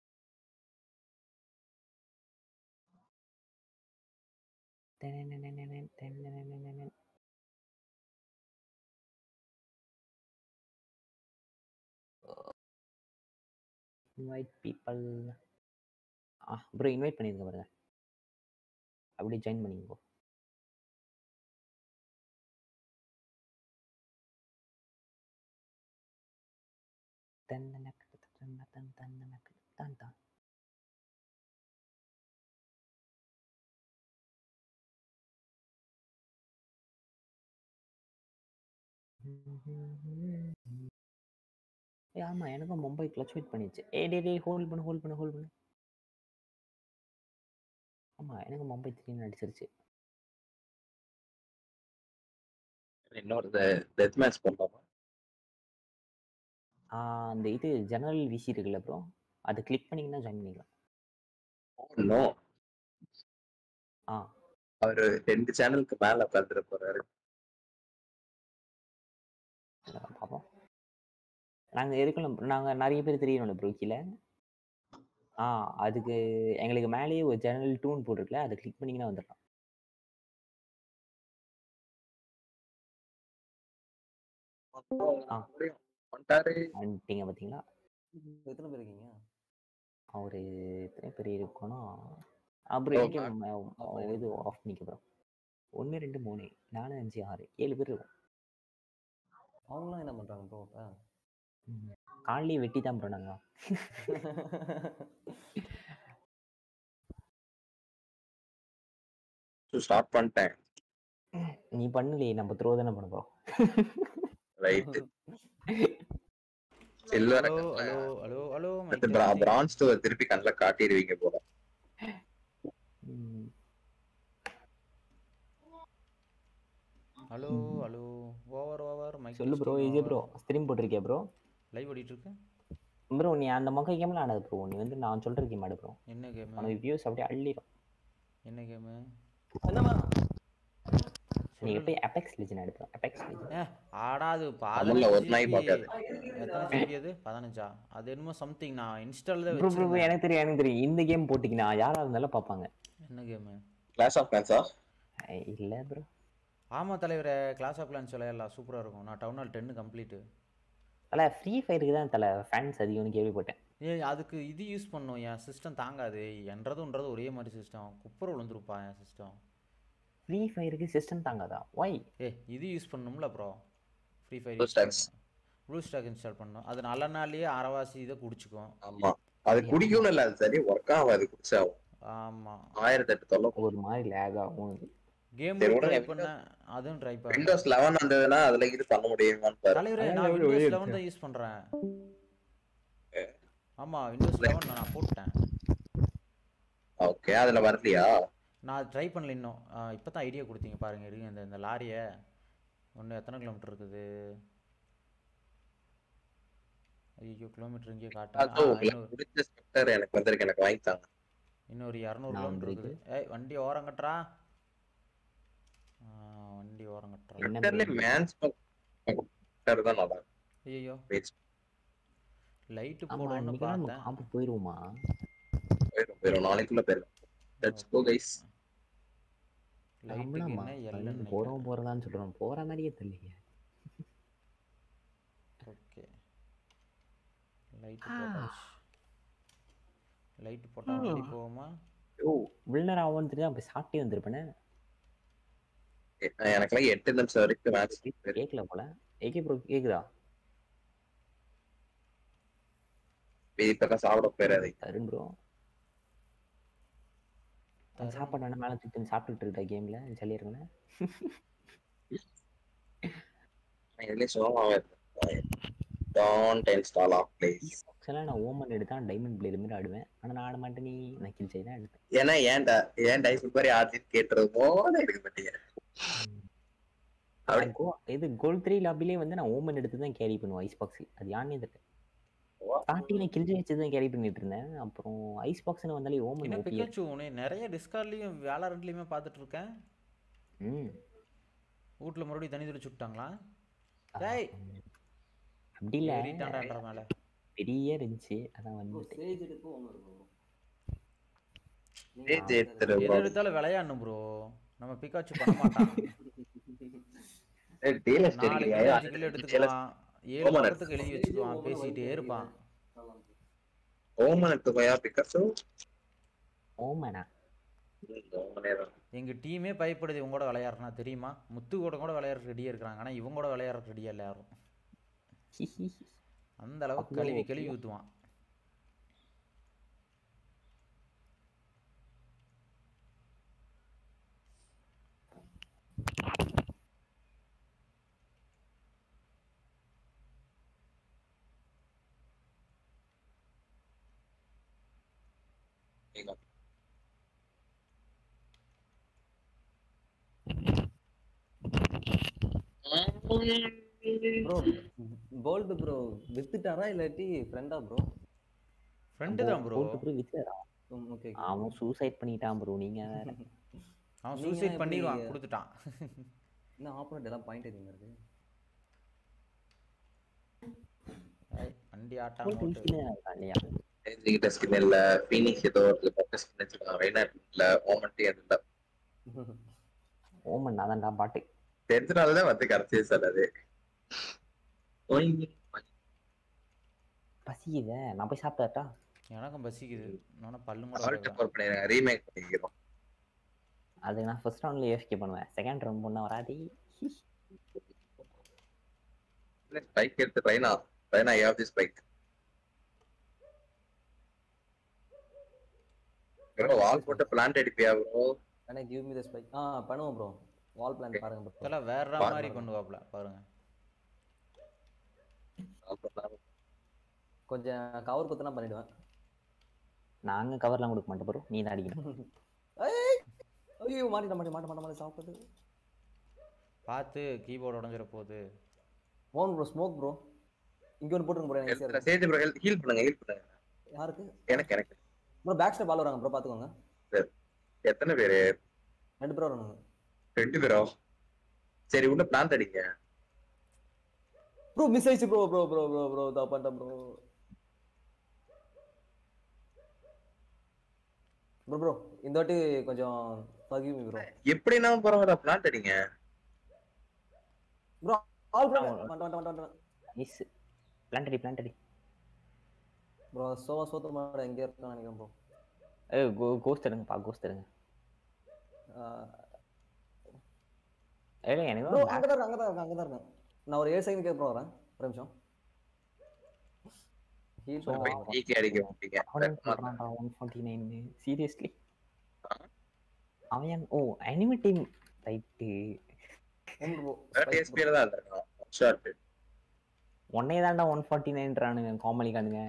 இன்வைட் பீப்பிள் ஆ ப்ரோ இன்வைட் பண்ணிருங்க பாருங்க அப்படியே ஜாயின் பண்ணிக்கோ தன்னனக்கு தன்ன தன் தன்னனக்கு தான் தான் ஏய் ஆமா எனக்கும் மும்பை கிளச் வெயிட் பண்ணிச்சு ஏ டே டே ஹோல்ட் பண்ணு ஹோல்ட் பண்ணு ஹோல்ட் பண்ணு ஆமா எனக்கு மும்பை திடீர்னு அடிச்சிருச்சு இன்னொரு டெத் மேட்ச் பண்ணலாமா ஆ, அந்த இது ஜெனரல் விசி இருக்குல்ல ப்ரோ அதை கிளிக் பண்ணீங்கன்னா ஜாயின் பண்ணிக்கலாம் நோ ஆ அவரு ரெண்டு சேனலுக்கு மேல உட்காந்துட்டு போறாரு அதான் பார்ப்போம் நாங்கள் இருக்கணும் நாங்கள் நிறைய பேர் தெரியணும்ல ப்ரோ கீழே ஆ அதுக்கு எங்களுக்கு மேலேயே ஒரு சேனல் டூன் போட்டிருக்குல அதை கிளிக் பண்ணிங்கன்னா வந்துடலாம் ஆ வந்துட்டாரு வந்துட்டீங்க பார்த்தீங்களா எத்தனை பேர் இருக்கீங்க அவர் எத்தனை பேர் இருக்கணும் அப்புறம் ஓ, எனக்கு map. ம- ம- இது ஆஃப் பண்ணிக்க அப்புறம் ஒன்று ரெண்டு மூணு நாலு அஞ்சு ஆறு ஏழு பேர் இருக்கும் அவங்களாம் என்ன பண்றாங்க ப்ரோ இப்போ காலையிலேயே வெட்டி தான் ப்ரோ நாங்கள் ஸ்டார்ட் பண்ணிட்டேன் நீ பண்ணலையே நம்ம த்ரோ தானே பண்ண போகிறோம் right silver hello hello hello hello பிரான்ஸ் திருப்பி கண்ணில் காட்டிடுவீங்க போல hello hello over over mic சொல்லு ப்ரோ இதே ப்ரோ ஸ்ட்ரீம் போட்டிருக்கியா ப்ரோ லைவ் ஓடிட்டு இருக்கு ப்ரோ நீ அந்த மொக்க கேம்லாம் ஆடாது ப்ரோ நீ வந்து நான் சொல்கிற கேம் ஆடு ப்ரோ என்ன கேம் அவனுக்கு வியூஸ் அப்படியே அள்ளிடும் என்ன கேம் நீ போய் அபெக்ஸ் லெஜன் எடுப்போம் அபெக்ஸ் லெஜன் ஏ ஆடாது தமிழ்ல ஒரு நாய் பதினஞ்சு பார்க்காது. எத்தனை ஜிபி அது பதினஞ்சா அது என்னமோ சம்திங் நான் இன்ஸ்டால் தான் ப்ரோ ப்ரோ வச்சிருந்தேன் எனக்கு தெரியும் எனக்கு தெரியும் இந்த கேம் போட்டிங்கன்னா யாராக இருந்தாலும் பார்ப்பாங்க என்ன கேம் கிளாஸ் ஆஃப் கிளான்ஸா இல்லை ப்ரோ ஆமா தலைவரே கிளாஸ் ஆஃப் கிளான்ஸ் விளையாடலாம் சூப்பரா இருக்கும் நான் டவுன் ஹால் டென்னு கம்ப்ளீட்டு தலை ஃப்ரீ ஃபயருக்கு தான் தலை ஃபேன்ஸ் அதிகம்னு கேள்விப்பட்டேன் ஏய் அதுக்கு இது யூஸ் பண்ணும் என் சிஸ்டம் தாங்காது என்றதுன்றது ஒரே மாதிரி சிஸ்டம் குப்பரை விழுந்துருப்பா என் சிஸ்டம் ஃப்ரீ ஃபயருக்கு சிஸ்டம் தாங்காதா ஒய் ஏ இது யூஸ் பண்ணணும்ல அப்புறம் free fire BlueStacks. Blue Stack install பண்ணணும் அது நல்ல நாள்லயே அரைவாசி இதை குடிச்சுக்கும் ஆமா அது குடிக்கும்னு இல்ல அது சரி ஒர்க் ஆகாது குடிச்சாவும் ஆமா ஆயிரத்தி எட்டு தொல்லை ஒரு மாதிரி லேக் ஆகும் கேம் சரி, விடுங்க. ட்ரை பண்ண அதுவும் ட்ரை பண்ண விண்டோஸ் லெவன் வந்ததுன்னா அதுல இது பண்ண முடியுமான்னு பாரு தலைவரே அதான் நான் எவ்வளவு விண்டோஸ் வெளிய லெவன் தான் யூஸ் பண்றேன் ஆமா விண்டோஸ் லெவன் நான் போட்டேன் ஓகே அதுல வரலையா நான் ட்ரை பண்ணல இன்னும் இப்போ தான் ஐடியா கொடுத்தீங்க பாருங்க இருங்க இந்த இந்த லாரியை ஒன்று எத்தனை கிலோமீட்டர் இருக்குது ஐயோ கிலோமீட்டர் இங்கேயே அது காட்டுங்க ஆ, உங்களுக்கு இன்னொரு பிடிச்ச ஸ்பெக்டர் எனக்கு வந்திருக்கு எனக்கு வாங்கி தாங்க இன்னொரு இரநூறு நான் கிலோமீட்டர் வந்து இருக்குது ஏய் வண்டி ஓரம் கட்டுறா ஆ, வண்டி ஓரம் கட்டுறா என்ன ஸ்பெக்டர்ல bro? மேன்ஸ் ஸ்பெக்டர் தான் நல்லா ஐயோ இருக்கும் லைட்டு ஆமா போடுவோன்னு இன்னைக்கு நம்ம பார்த்தேன் காம்பு போயிருவோமா போயிரும் போயிரும் நாளைக்குள்ள போயிரும் லெட்ஸ் கோ கைஸ் லைட்டுக்கு நம்மளாமா என்ன எல்லன்னு போறோம் போறதான்னு சொல்றோம் போற மாதிரியே தெரியல ஓகே லைட் போட்டாச்சு லைட் போட்டா வண்டி போகுமா ஓ வில்லர் ஆகும்னு தெரிஞ்சா அப்படி சாப்பிட்டே வந்திருப்பேனே எனக்குலாம் எட்டு நிமிஷம் வரைக்கும் மேட்ச் கேட்கல போல ஏகே ப்ரோ கேக்குதா இப்பதான் சாப்பிட போயிடாது தருண் ப்ரோ சாப்பாடு வேணா மேலே தூக்கி சாப்பிட்டுட்டு இருக்கா கேம்ல ஜாலியா இருக்குண்ணே இதுலயும் சோமாவே டோன்ட் இன்ஸ்டால் ஆஃப் ப்ளீஸ் ஆக்சுவலாக நான் ஓமன் எடுத்தா டைமண்ட் பிளேடு மாதிரி ஆடுவேன் ஆனா நான் ஆட மாட்டேன் நீ நான் கில் செய்ய தான் எடுப்பேன் ஏன்னா ஏன்டா ஏன் டைப் மாதிரி ஆர்ஜின்னு கேட்டுறது போல எடுக்க மாட்டீங்க அப்படி- நான் கோ இது கோல் த்ரீ லாபிலே வந்து நான் ஓமன் எடுத்து தான் கேரி பண்ணுவேன் ஐஸ் பாக்ஸ் அது யானே தெரியல ஸ்டார்டிங்ல கில் வச்சு தான் கேரி பண்ணிட்டு இருந்தேன் அப்புறம் ஐஸ் பாக்ஸ்னு வந்தாலே ஓமன் என்ன ஓகே பிக்காச்சு உன்னை நிறைய டிஸ்கார்ட்லயும் வேலாரண்ட்லயுமே பார்த்துட்டு இருக்கேன் ம் வீட்ல மறுபடியும் தண்ணி தெளிச்சு விட்டாங்களா டேய் அப்படி இல்ல ஏறிட்டான்டான்ற மேல பெரிய இருந்துச்சு அதான் ப்ரோ வந்துட்டு சேஜ் எடுத்து ஒன்று இருக்கும் Sage எடுத்துரு எது bro. எடுத்தாலும் விளையாடணும் ப்ரோ நம்ம பிக்காச்சு பண்ண மாட்டான் ஏய், டீலர்ஸ் நாலு தெரியலையா? கிலோ அது அஞ்சு கிலோ டீலர்ஸ் எடுத்துக்குவான் ஏழு ஓமனர். பக்கத்துக்கு எழுதி வச்சுக்குவான் பேசிட்டே இருப்பான் ஓமன் எடுத்துக்கோயா பிக்காசோ ஓமனா ஓமனே தான் எங்க டீமே பயப்படுது இவங்க கூட விளையாடுறனா தெரியுமா முத்து கூட கூட விளையாடுற ரெடியா இருக்கிறாங்க ஆனா இவங்க கூட விளையாடுற ரெடியா இல்ல யாரும் அந்த அளவுக்கு அவ்வளோ கழுவி ஓகே. கழுவி ஊத்துவான் ப்ரோ போல்டு ப்ரோ வித்துட்டாரா இல்லாட்டி ஃப்ரெண்டா ப்ரோ ஃப்ரெண்டு தான் ப்ரோ போட்டு ப்ரோ வித்துறா ஓகே அவன் சூசைட் பண்ணிட்டான் ப்ரோ நீங்க வேற அவன் நீங்க சூசைட் எப்படி- பண்ணிடுவான் கொடுத்துட்டான் என்ன ஆப்போனட் எல்லாம் பாயிண்ட் எதுங்க இருக்கு ஏய், வண்டி ஆட்டம் போட்டு போட்டு வீசினே இருக்கான் இல்லையா கிட்ட ஸ்கின் இல்ல ஃபீனிக்ஸ் ஏதோ ஒரு பக்க ஸ்கின் வச்சிருக்கான் ரெய்னாட் இல்ல ஓமன்ட்டி அது இல்ல ஓமன் அதான்டா பாட்டு தெரிஞ்சனாலதான் வந்து கடைசி சொல்லாது பசிக்குதே நான் போய் சாப்பிட்டாட்டா எனக்கும் பசிக்குது நானும் பல்லு கூட ஆல்ட் விளக்கல. போர் பண்ணிடுறேன் ரீமேக் பண்ணிக்கிறோம் அது நான் ஃபர்ஸ்ட் ரவுண்ட்ல யோசிக்க பண்ணுவேன் செகண்ட் ரவுண்ட் பொண்ணு வராதி ஸ்பைக் எடுத்து Raina Raina you have the spike bro wall போட்டு பிளான்ட் அடிப்பியா ப்ரோ அண்ணா கிவ் மீ த ஸ்பைக் ஆ பண்ணுவோம் ப்ரோ வால் பிளான் பாருங்க ப்ரோ இதெல்லாம் வேற பாருங்க. மாதிரி பண்ணுவாப்ல பாருங்க கொஞ்சம் கவர் குத்துனா பண்ணிடுவேன் நாங்க கவர்லாம் கொடுக்க மாட்டோம் ப்ரோ நீ தான் அடிக்கணும் ஏய் ஐயோ மாட்டிட்ட மாட்டி மாட்ட மாட்ட மாட்ட சாப்பிட்டது பார்த்து கீபோர்டு உடஞ்சிட போகுது மோகன் ப்ரோ ஸ்மோக் ப்ரோ இங்க ஒன்று போட்டுருங்க ப்ரோ எனக்கு ஈஸியா இருக்கும். சேஜ் ப்ரோ ஹீல் பண்ணுங்க ஹீல் பண்ணுங்க யாருக்கு எனக்கு எனக்கு ப்ரோ பேக் ஸ்டெப் பால் வராங்க ப்ரோ பாத்துக்கோங்க எத்தனை பேரு ரெண்டு பேரும் வராங்க ரெண்டு பேரோ சரி உள்ள பிளான்ட் அடிங்க ப்ரோ மிஸ் ஆயிடுச்சு bro bro bro bro bro தா பண்ணிட்டேன் ப்ரோ ப்ரோ ப்ரோ இந்த வாட்டி கொஞ்சம் forgive me ப்ரோ எப்படின்னா பரவாயில்ல பிளான்ட் அடிங்க ப்ரோ ஆல் ப்ரோ வந்துட்டேன் வந்துட்டேன் வந்துட்டேன் மிஸ் பிளான்டடி பிளான்டடி ப்ரோ சோவா சோத்து மாட எங்கே இருக்கான்னு நினைக்கிறேன் ப்ரோ ஏ கோஸ்ட் எடுங்கப்பா கோஸ்ட் எடுங்க ஏய் எனக்கு ப்ரோ தான் அங்கே தான் அங்கே தான் இருக்கேன் அங்கே தான் இருக்கேன் நான் ஒரு ஏழு செகண்ட் கேட்க வரேன் ஒரு நிமிஷம் ஹீல் So, போய் டீக்கே அடிக்க மாட்டீங்க அவன் சொல்றான்டா 149 சீரியஸ்லி அவன் ஓ anime team right bro thirty எஸ்பியில தான் இருந்திருக்கான் ஷார்ட் உன்னையே தான்டா ஒன் ஃபார்ட்டி நைன்றானுங்க காமலிக்கானுங்க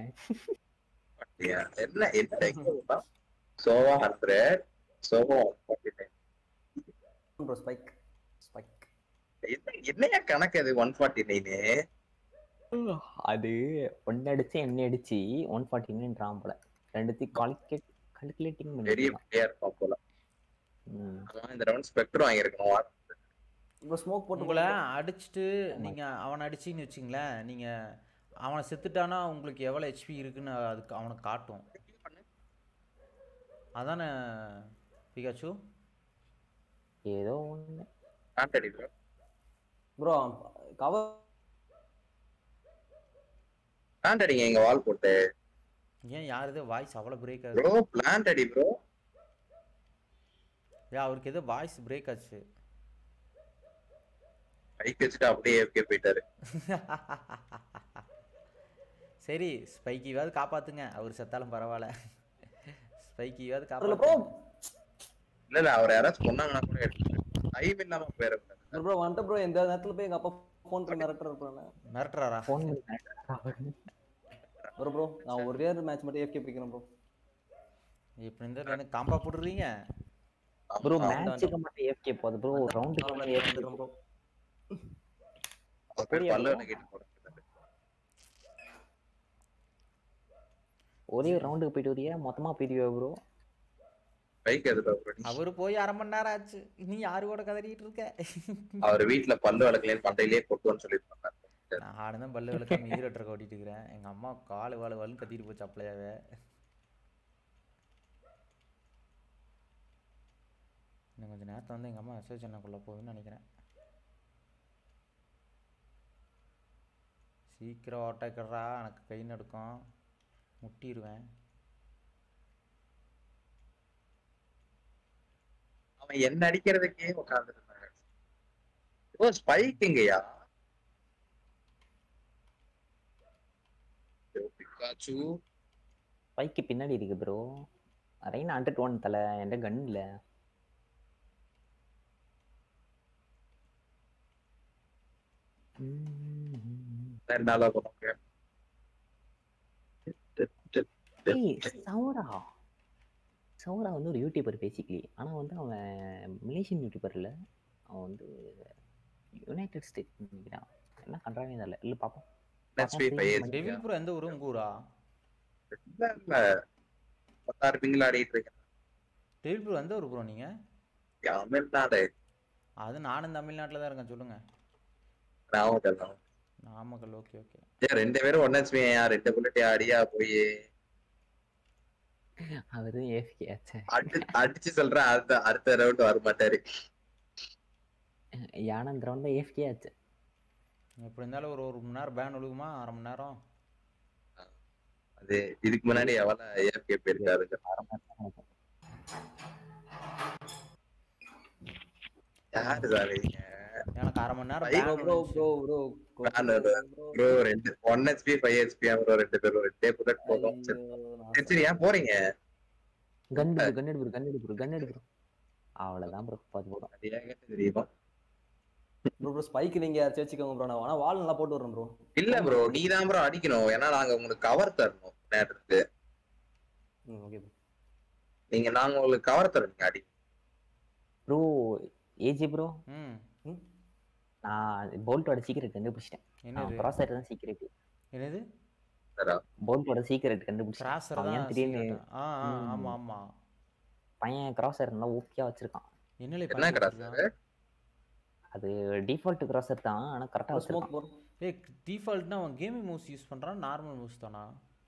என்ன என்ன சோவா ஹண்ட்ரட் சோவா forty nine bro spike spike என்ன என்னையா கணக்கு அது ஒன் ஃபார்ட்டி நைனு அது ஒன்னு அடிச்சு என்ன அடிச்சு ஒன் ஃபார்ட்டி நைன்றான் போல ரெண்டுத்தையும் கால்குலேட் கால்குலேட்டிங் பெரிய பண்ணி பிளேயர் இருப்பான் போல அவன் இந்த ரவுண்ட் ஸ்பெக்டர் வாங்கியிருக்கணும் ப்ரோ ஸ்மோக் போட்டு உங்களை அடிச்சுட்டு நீங்க அவனை அடிச்சின்னு வச்சிங்களேன் நீங்க அவனை செத்துட்டானா உங்களுக்கு எவ்வளவு ஹெச்பி இருக்குன்னு அதுக்கு அவனுக்கு காட்டும் அதானே பிகாச்சு ஏதோ ஒண்ணு பிளான்ட் அடி ப்ரோ ப்ரோ கவர் பிளான்ட் அடிங்க எங்க வால் போட்டு ஏன் யாருது வாய்ஸ் அவ்வளோ பிரேக் ப்ரோ ஆகுது பிளான்ட் அடி ப்ரோ ஏன் அவருக்கு ஏதோ வாய்ஸ் பிரேக் ஆச்சு பைக் வச்சுட்டு அப்படியே ஏஃப்கே போயிட்டாரு சரி ஸ்பைக்கியாவது காப்பாத்துங்க அவர் செத்தாலும் பரவாயில்ல ஸ்பைக்கியாவது ப்ரோ காப்பாத்துங்க இல்ல இல்ல அவர் யாராச்சும் சொன்னாங்கன்னா கூட எடுத்து டைம் இல்லாம போயிடக்கூடாது ப்ரோ வந்துட்டு ப்ரோ இந்த நேரத்துல போய் எங்க அப்பா ஃபோன் பண்ணி மிரட்டுற ப்ரோ மிரட்டுறாரா ஃபோன் ப்ரோ ப்ரோ நான் ஒரே ஒரு மேட்ச் மட்டும் ஏஃப்கே பிடிக்கிறேன் ப்ரோ இப்படி இருந்தா எனக்கு காம்பா போடுறீங்க ப்ரோ ஆமா, மேட்ச்சுக்கு மட்டும் ஏஃப்கே போகுது ப்ரோ ரவுண்டுக்கு மட்டும் ஏஃப்கே ப்ரோ பல்ல கேட்டு போடுறது ஒரே ஒரு ரவுண்டுக்கு போயிட்டு வரியா மொத்தமா போயிடுவியா ப்ரோ பைக் எது ப்ரோ அவரு போய் அரை மணி நேரம் ஆச்சு நீ யாரு கூட கதறிட்டு இருக்க அவர் வீட்டுல பல்லு வளர்க்கலன்னு பண்டையிலேயே கொட்டுவோன்னு சொல்லியிருப்பாங்க நான் ஆடுதான் பல்லு விளக்காம ஈரட்டரை ஓட்டிட்டு இருக்கிறேன் எங்க அம்மா காலு வாழ வலு கத்திட்டு போச்சு அப்பளையாவே இன்னும் கொஞ்சம் நேரத்தை வந்து எங்க அம்மா மெசேஜ் என்னக்குள்ள போகுதுன்னு நினைக்கிறேன் சீக்கிரம் ஓட்டக்கிறா எனக்கு கை நடுக்கும் முட்டிடுவேன் அவன் என்ன அடிக்கிறதுக்கே உட்காந்துருந்தாங்க ஓ ஸ்பைக்குங்கய்யா பிகாச்சு பைக்கு பின்னாடி இருக்கு ப்ரோ ரெயின் ஹண்ட்ரட் ஒன் தலை என்கிட்ட கன் இல்ல ரெண்டு நாளா போனாங்க ஏய் சௌரா சௌரா வந்து ஒரு யூடியூபர் பேசிக்கலி ஆனா வந்து அவன் மலேசியன் யூடியூபர் இல்ல அவன் வந்து யுனைடெட் ஸ்டேட் நினைக்கிறான் என்ன பண்றானே தெரியல இல்ல பாப்போம் Let's be fair. Devil bro எந்த ஊரு உங்க ஊரா இல்ல இல்ல பத்தாறு பிங்கில் ஆடிட்டு இருக்கேன் டெவில் ப்ரோ எந்த ஊர் ப்ரோ நீங்க தமிழ்நாடு அது நானும் தமிழ்நாட்டில் தான் இருக்கேன் சொல்லுங்க நாமக்கல் தான். நாமக்கல் ஓகே ஓகே ஏன் ரெண்டு பேரும் ஒன்னா ரெண்டு புல்லட் ஆடியா போய் அவரு ஏஃப்கே ஆச்சே அடி அடிச்சு சொல்றேன் அடுத்த அடுத்த ரவுண்ட் வர மாட்டாரு யானந்த் ரவுண்ட் தான் ஏஃப்கே ஆச்சு எப்படி இருந்தாலும் ஒரு ஒரு மணி நேரம் பேன் ஒழுகுமா அரை மணி நேரம் அது இதுக்கு முன்னாடி எவ்வளவு ஏற்கே போயிருக்காரு யாரு சார் நீங்க எனக்கு அரை மணி நேரம் Bye. ban ப்ரோ விழுந்துச்சு. ப்ரோ ப்ரோ ப்ரோ ரெண்டு one HP five HP bro ரெண்டு பேரும் ரெண்டே புல்லட் போதும் சரி சரி, சரி ஏன் போறீங்க கன் எடுப்பு கன் எடுப்பு கன் எடுப்பு கன் எடுப்பு அவ்வளவுதான் ப்ரோ பார்த்து போதும் அது ஏன் தெரியுமா ப்ரோ ப்ரோ ஸ்பைக் நீங்க யாராச்சும் வச்சுக்கோங்க ப்ரோ நான் ஆனா வால் நல்லா போட்டு வரேன் ப்ரோ இல்ல ப்ரோ நீ தான் ப்ரோ அடிக்கணும் ஏன்னா நாங்க உங்களுக்கு கவர் தரணும் நேரத்துக்கு ம் ஓகே ப்ரோ நீங்க நாங்க உங்களுக்கு கவர் தரோம் நீங்க அடி ப்ரோ ஏஜி ப்ரோ ம் நான் போல்ட்டோட சீக்கிரட் கண்டுபிடிச்சிட்டேன் என்னது ப்ராசர் தான் சீக்கிரட் என்னது போல்ட்டோட சீக்கிரட் கண்டுபிடிச்சிட்டேன் கிராசர் அவன் தான் ஏன் திடீர்னு secret ஆ ஆ ம். ஆமா ஆமா பையன் கிராசர் நல்லா ஓகேயா வச்சிருக்கான் என்னலே என்ன கிராஸ் அது டிஃபால்ட் கிராசர் தான் ஆனா கரெக்டா ஸ்மோக் வச்சிருக்கான் ப்ரோ ஏய் டிஃபால்ட்னா அவன் கேமிங் மவுஸ் யூஸ் பண்றான் நார்மல் மவுஸ் தானா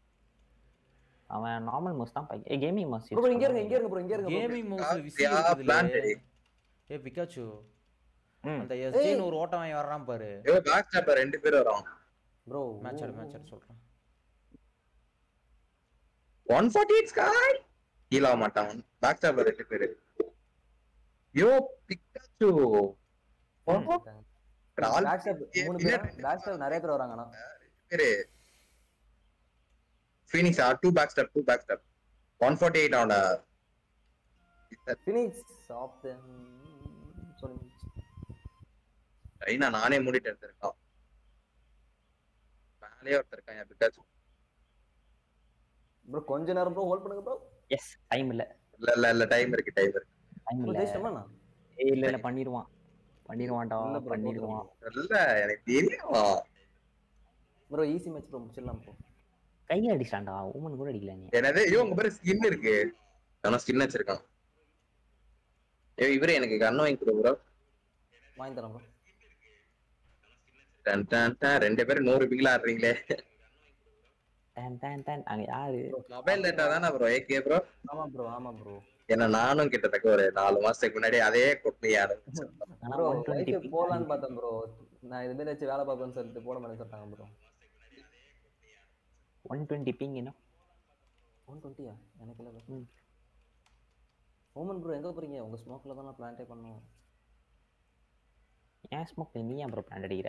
அவன் நார்மல் மவுஸ் தான் பையன் கேமிங் மவுஸ் ப்ரோ இங்க இருங்க இங்க இருங்க ப்ரோ இங்க இருங்க bro. கேமிங் மவுஸ் காசியா, விசி இருக்குதுல planted. ஏய் பிகாச்சு ம். அந்த எஸ்ஜேன்னு ஒரு ஓட்டம் வாங்கி வர்றான் பாரு ஐயோ பேக் ஸ்டாப்ல ரெண்டு பேரும் வரோம் ப்ரோ மேட்ச் ஆடு மேட்ச் ஆடு சொல்றேன் ஒன் ஃபார்ட்டி எயிட் ஸ்காய் கீழ ஆக மாட்டான் பேக் ஸ்டாப்ல ரெண்டு பேரு யோ பிக்காச்சு பேக் ஸ்டாப் மூணு பேர் பேக் ஸ்டாப் நிறைய பேர் வராங்க ஆனா பேரு ஃபீனிக்ஸ் ஆ two back stop two back stop one forty eight அவன ஃபினிக்ஸ் ஆஃப் தி சொல்லுங்க ஐனா நானே மூடிட்டு எடுத்திருக்கான் மேலேயே ஒருத்தர் இருக்கான் என் பிக்காச்சு ப்ரோ கொஞ்ச நேரம் ப்ரோ ஹோல்ட் பண்ணுங்க ப்ரோ எஸ் டைம் இல்ல இல்ல இல்ல இல்ல டைம் இருக்கு டைம் இருக்கு டைம் ப்ரோ இல்ல ஜெயிச்சிட்டோமா ஏய் இல்ல இல்ல பண்ணிடுவான் பண்ணிடுவான்டா இல்ல bro, பண்ணிடுவான் இல்ல எனக்கு தெரியும் ப்ரோ ஈஸி மேட்ச் ப்ரோ முடிச்சிடலாம் ப்ரோ கையை அடிச்சிட்டான்டா ஊமன் கூட அடிக்கல நீ என்னது ஐயோ உங்க பேரு ஸ்கின் இருக்கு ஆனா ஸ்கின் வச்சிருக்கான் ஐயோ இவரு எனக்கு கண்ணு வாங்கி கொடு ப்ரோ வாங்கி தரேன் ப்ரோ டன் டன் டன் ரெண்டு பேரும் நூறு பிகில் ஆடுறீங்களே டேன் டேன் டேன் அங்க யாரு மொபைல் டேட்டா தானே ப்ரோ ஏகே ப்ரோ ஆமா ப்ரோ ஆமா ப்ரோ ஏன்னா நானும் கிட்டத்தட்ட ஒரு நாலு மாசத்துக்கு முன்னாடி அதே கொட்டி ஆரம்பிச்சேன் ஆனா ப்ரோ ஒன் டுவெண்ட்டி லைஃப் போலான்னு பார்த்தேன் ப்ரோ நான் இது மாதிரி வச்சு வேலை பார்ப்பேன்னு சொல்லிட்டு போட மாட்டேன்னு சொல்லிட்டாங்க ப்ரோ ஒன் டுவெண்ட்டி பிங் என்ன ஒன் டுவெண்ட்டியா எனக்கு இல்லை ப்ரோ ம். ஓமன் ப்ரோ எங்க போறீங்க உங்க ஸ்மோக்ல தான் நான் பிளான்டே பண்ணுவோம் ஏன் ஸ்மோக் நீ ஏன் ப்ரோ பிளான் அடிக்கிற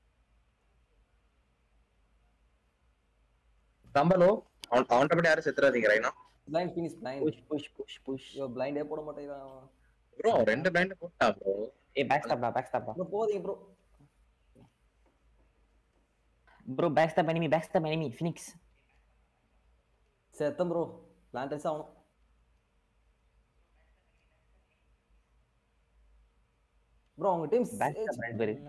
தம்பலோ அவன் அவன்கிட்ட போய் யாரும் செத்துறாதீங்க Raina blind finish blind push push push push ஐயோ பிளைண்டே போட மாட்டேங்கிறான் ப்ரோ ரெண்டு பிளைண்ட் போட்டான் ப்ரோ ஏ பேக் ஸ்டாப்டா பேக் ஸ்டாப்டா ப்ரோ போதீங்க bro bro back stop enemy back stop enemy Phoenix செத்தம் ப்ரோ பிளான்டர்ஸ் ஆகணும் ப்ரோ அவங்க டீம் பேக் ஸ்டாப் ரெண்டு பேரு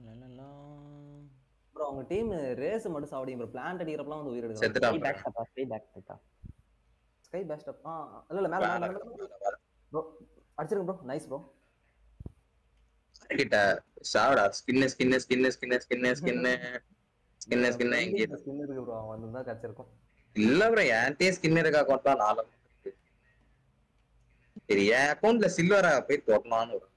ப்ரோ அவங்க டீம் ரேஸ் மட்டும் சாவடிங்க ப்ரோ பிளான்ட் அடிக்கிறப்பலாம் வந்து உயிர் எடுக்கலாம் செத்துட்டான் பேக் ஸ்டாப்பா ஸ்டே பேக் ஸ்டாப்பா ஸ்கை பேஸ்ட் அப் ஆ இல்ல இல்ல மேல மேல மேல ப்ரோ அடிச்சிருங்க ப்ரோ நைஸ் ப்ரோ கிட்ட சாவடா skin skin skin skin skin skin skin skin எங்கே ஸ்கின் இருக்கு ப்ரோ அவன் வந்து தான் கச்சிருக்கும் இல்ல ப்ரோ என்கிட்டயே ஸ்கின் இருக்க அக்கௌண்ட் தான் நாலு இருக்கு. சரி என் அக்கௌண்ட்ல சில்வரா போய் தொடலான்னு ஒரு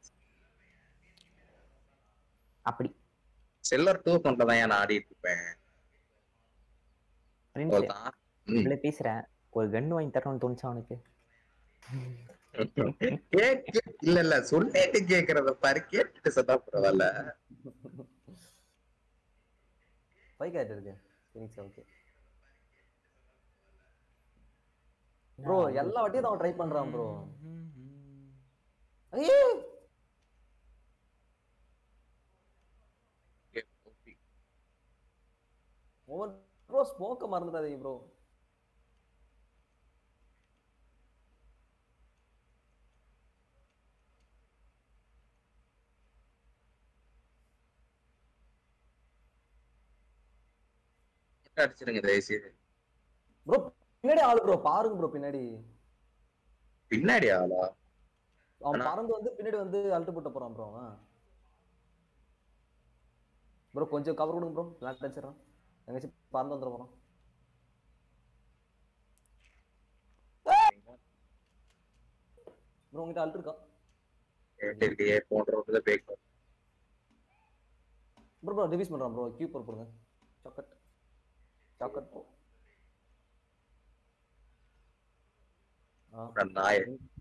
அப்படி சில்வர் டூ அக்கௌண்ட்ல தான் நான் ஆடிட்டு இருப்பேன் ஃப்ரெண்ட்ஸ் அவ்வளவுதான். ம். இவ்வளவு பேசுறேன் ஒரு கன் வாங்கி தரணும்னு தோணுச்சா அவனுக்கு கேக்கு இல்ல இல்ல சொல்லிட்டு கேக்குறத பாரு கேட்டுட்டு சொன்னா பரவாயில்ல பைக் ஆயிட்டு இருக்கு ஃபினிக்ஸ் ஓகே ப்ரோ எல்லா வாட்டியும் அவன் ட்ரை பண்றான் ப்ரோ ஐயே ஓவர் ப்ரோ ஸ்மோக்க மறந்துடாதீங்க ப்ரோ அடிச்சிருங்க தயவுசெய்து ப்ரோ பின்னாடி ஆளு ப்ரோ பாருங்க ப்ரோ பின்னாடி பின்னாடி ஆளா அவன் ஆனா- பறந்து வந்து பின்னாடி வந்து அழுட்டு போட்டு போறான் ப்ரோ அவன் ப்ரோ கொஞ்சம் கவர் கொடுங்க ப்ரோ பிளாட் அடிச்சிடறான் எங்கேயாச்சும் பறந்து வந்துட போறான் ப்ரோ உங்ககிட்ட அழுட்டு இருக்கா என்கிட்ட இருக்கு ஏ போன்ற ரோட்ல பேக் ப்ரோ ப்ரோ ரிவீஸ் பண்றான் ப்ரோ கியூ போர் போடுங்க சாக்கட் சாக்கட் ப்ரோ ஆ நாய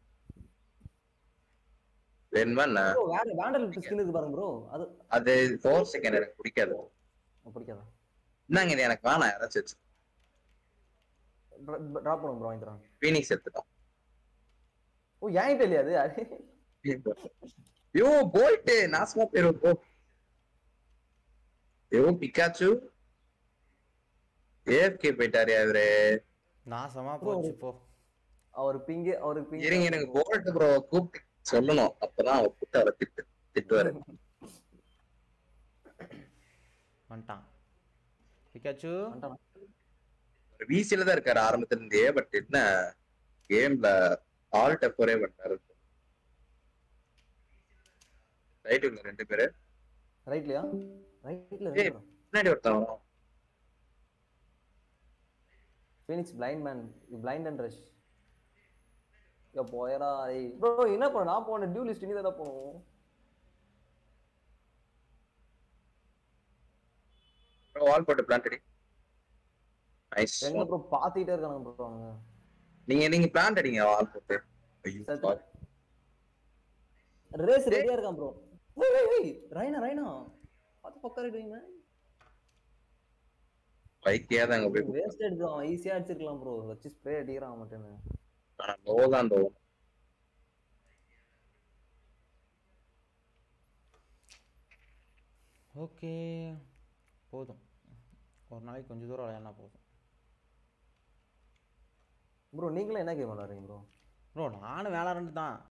வேணுமா என்ன? ப்ரோ வேற வேண்டல் ஸ்கின் இருக்கு பாருங்க ப்ரோ அது அது ஃபோர் செகண்ட் எனக்கு பிடிக்காது எனக்கு பிடிக்காதா என்னங்க இது எனக்கு வேணாம் யாராச்சும் வச்சு டிராப் பண்ணுங்க ப்ரோ வாங்கி தரேன் ஃபீனிக்ஸ் எடுத்துட்டோம் ஓ ஏன்கிட்ட இல்லையா அது அடே. யோ போயிட்டு நாசமா போயிரும் போ யோ பிக்காச்சு ஏஎஃப்கே போயிட்டாரு அவரு நாசமா போச்சு போ அவர் பிங்கு அவருக்கு பிங்கு இருங்க எனக்கு போல்ட் ப்ரோ கூப்பிட்டு சொல்லணும் அப்பதான் அவர் கூப்பிட்டு அவரை திட்டு திட்டுவாரு வந்துட்டான் பிக்காச்சு வந்துட்டானா? விசில தான் இருக்காரு ஆரம்பத்துல இருந்தே பட் என்ன கேம்ல ஆல் டெப்பரே பண்ணாரு ரைட் இல்ல ரெண்டு பேரு ரைட்லயா ரைட்ல ஏய். பின்னாடி ஒருத்தன் வரான். Phoenix blind man blind and rush yo போயடா ஏய் ப்ரோ என்ன பண்ண நான் போன டியூ லிஸ்ட் நீ தான் போணும் வால் போட்டு பிளான் அடி நைஸ் எங்க ப்ரோ பாத்திட்டே இருக்கானுங்க ப்ரோ அவங்க நீங்க நீங்க பிளான் அடிங்க வால் போட்டு ஐயோ, சரி. sorry. ரேஸ் ரெடியா இருக்கான் ப்ரோ ஏய் ஏய் ஏய் ரைனா ரைனா அது பக்கம் ரெடிங்க பைக்கே தான் அங்க போய் வேஸ்ட் அடிச்சான் ஈஸியா அடிச்சிருக்கலாம் ப்ரோ வச்சு ஸ்ப்ரே அடிக்கிறான் மட்டும் லோ தான் லோ ஓகே போதும் ஒரு நாளைக்கு கொஞ்சம் தூரம் விளையாடினா போதும் ப்ரோ நீங்களும் என்ன கேம் விளாடுறீங்க ப்ரோ ப்ரோ நானும் விளாட்றேன் தான்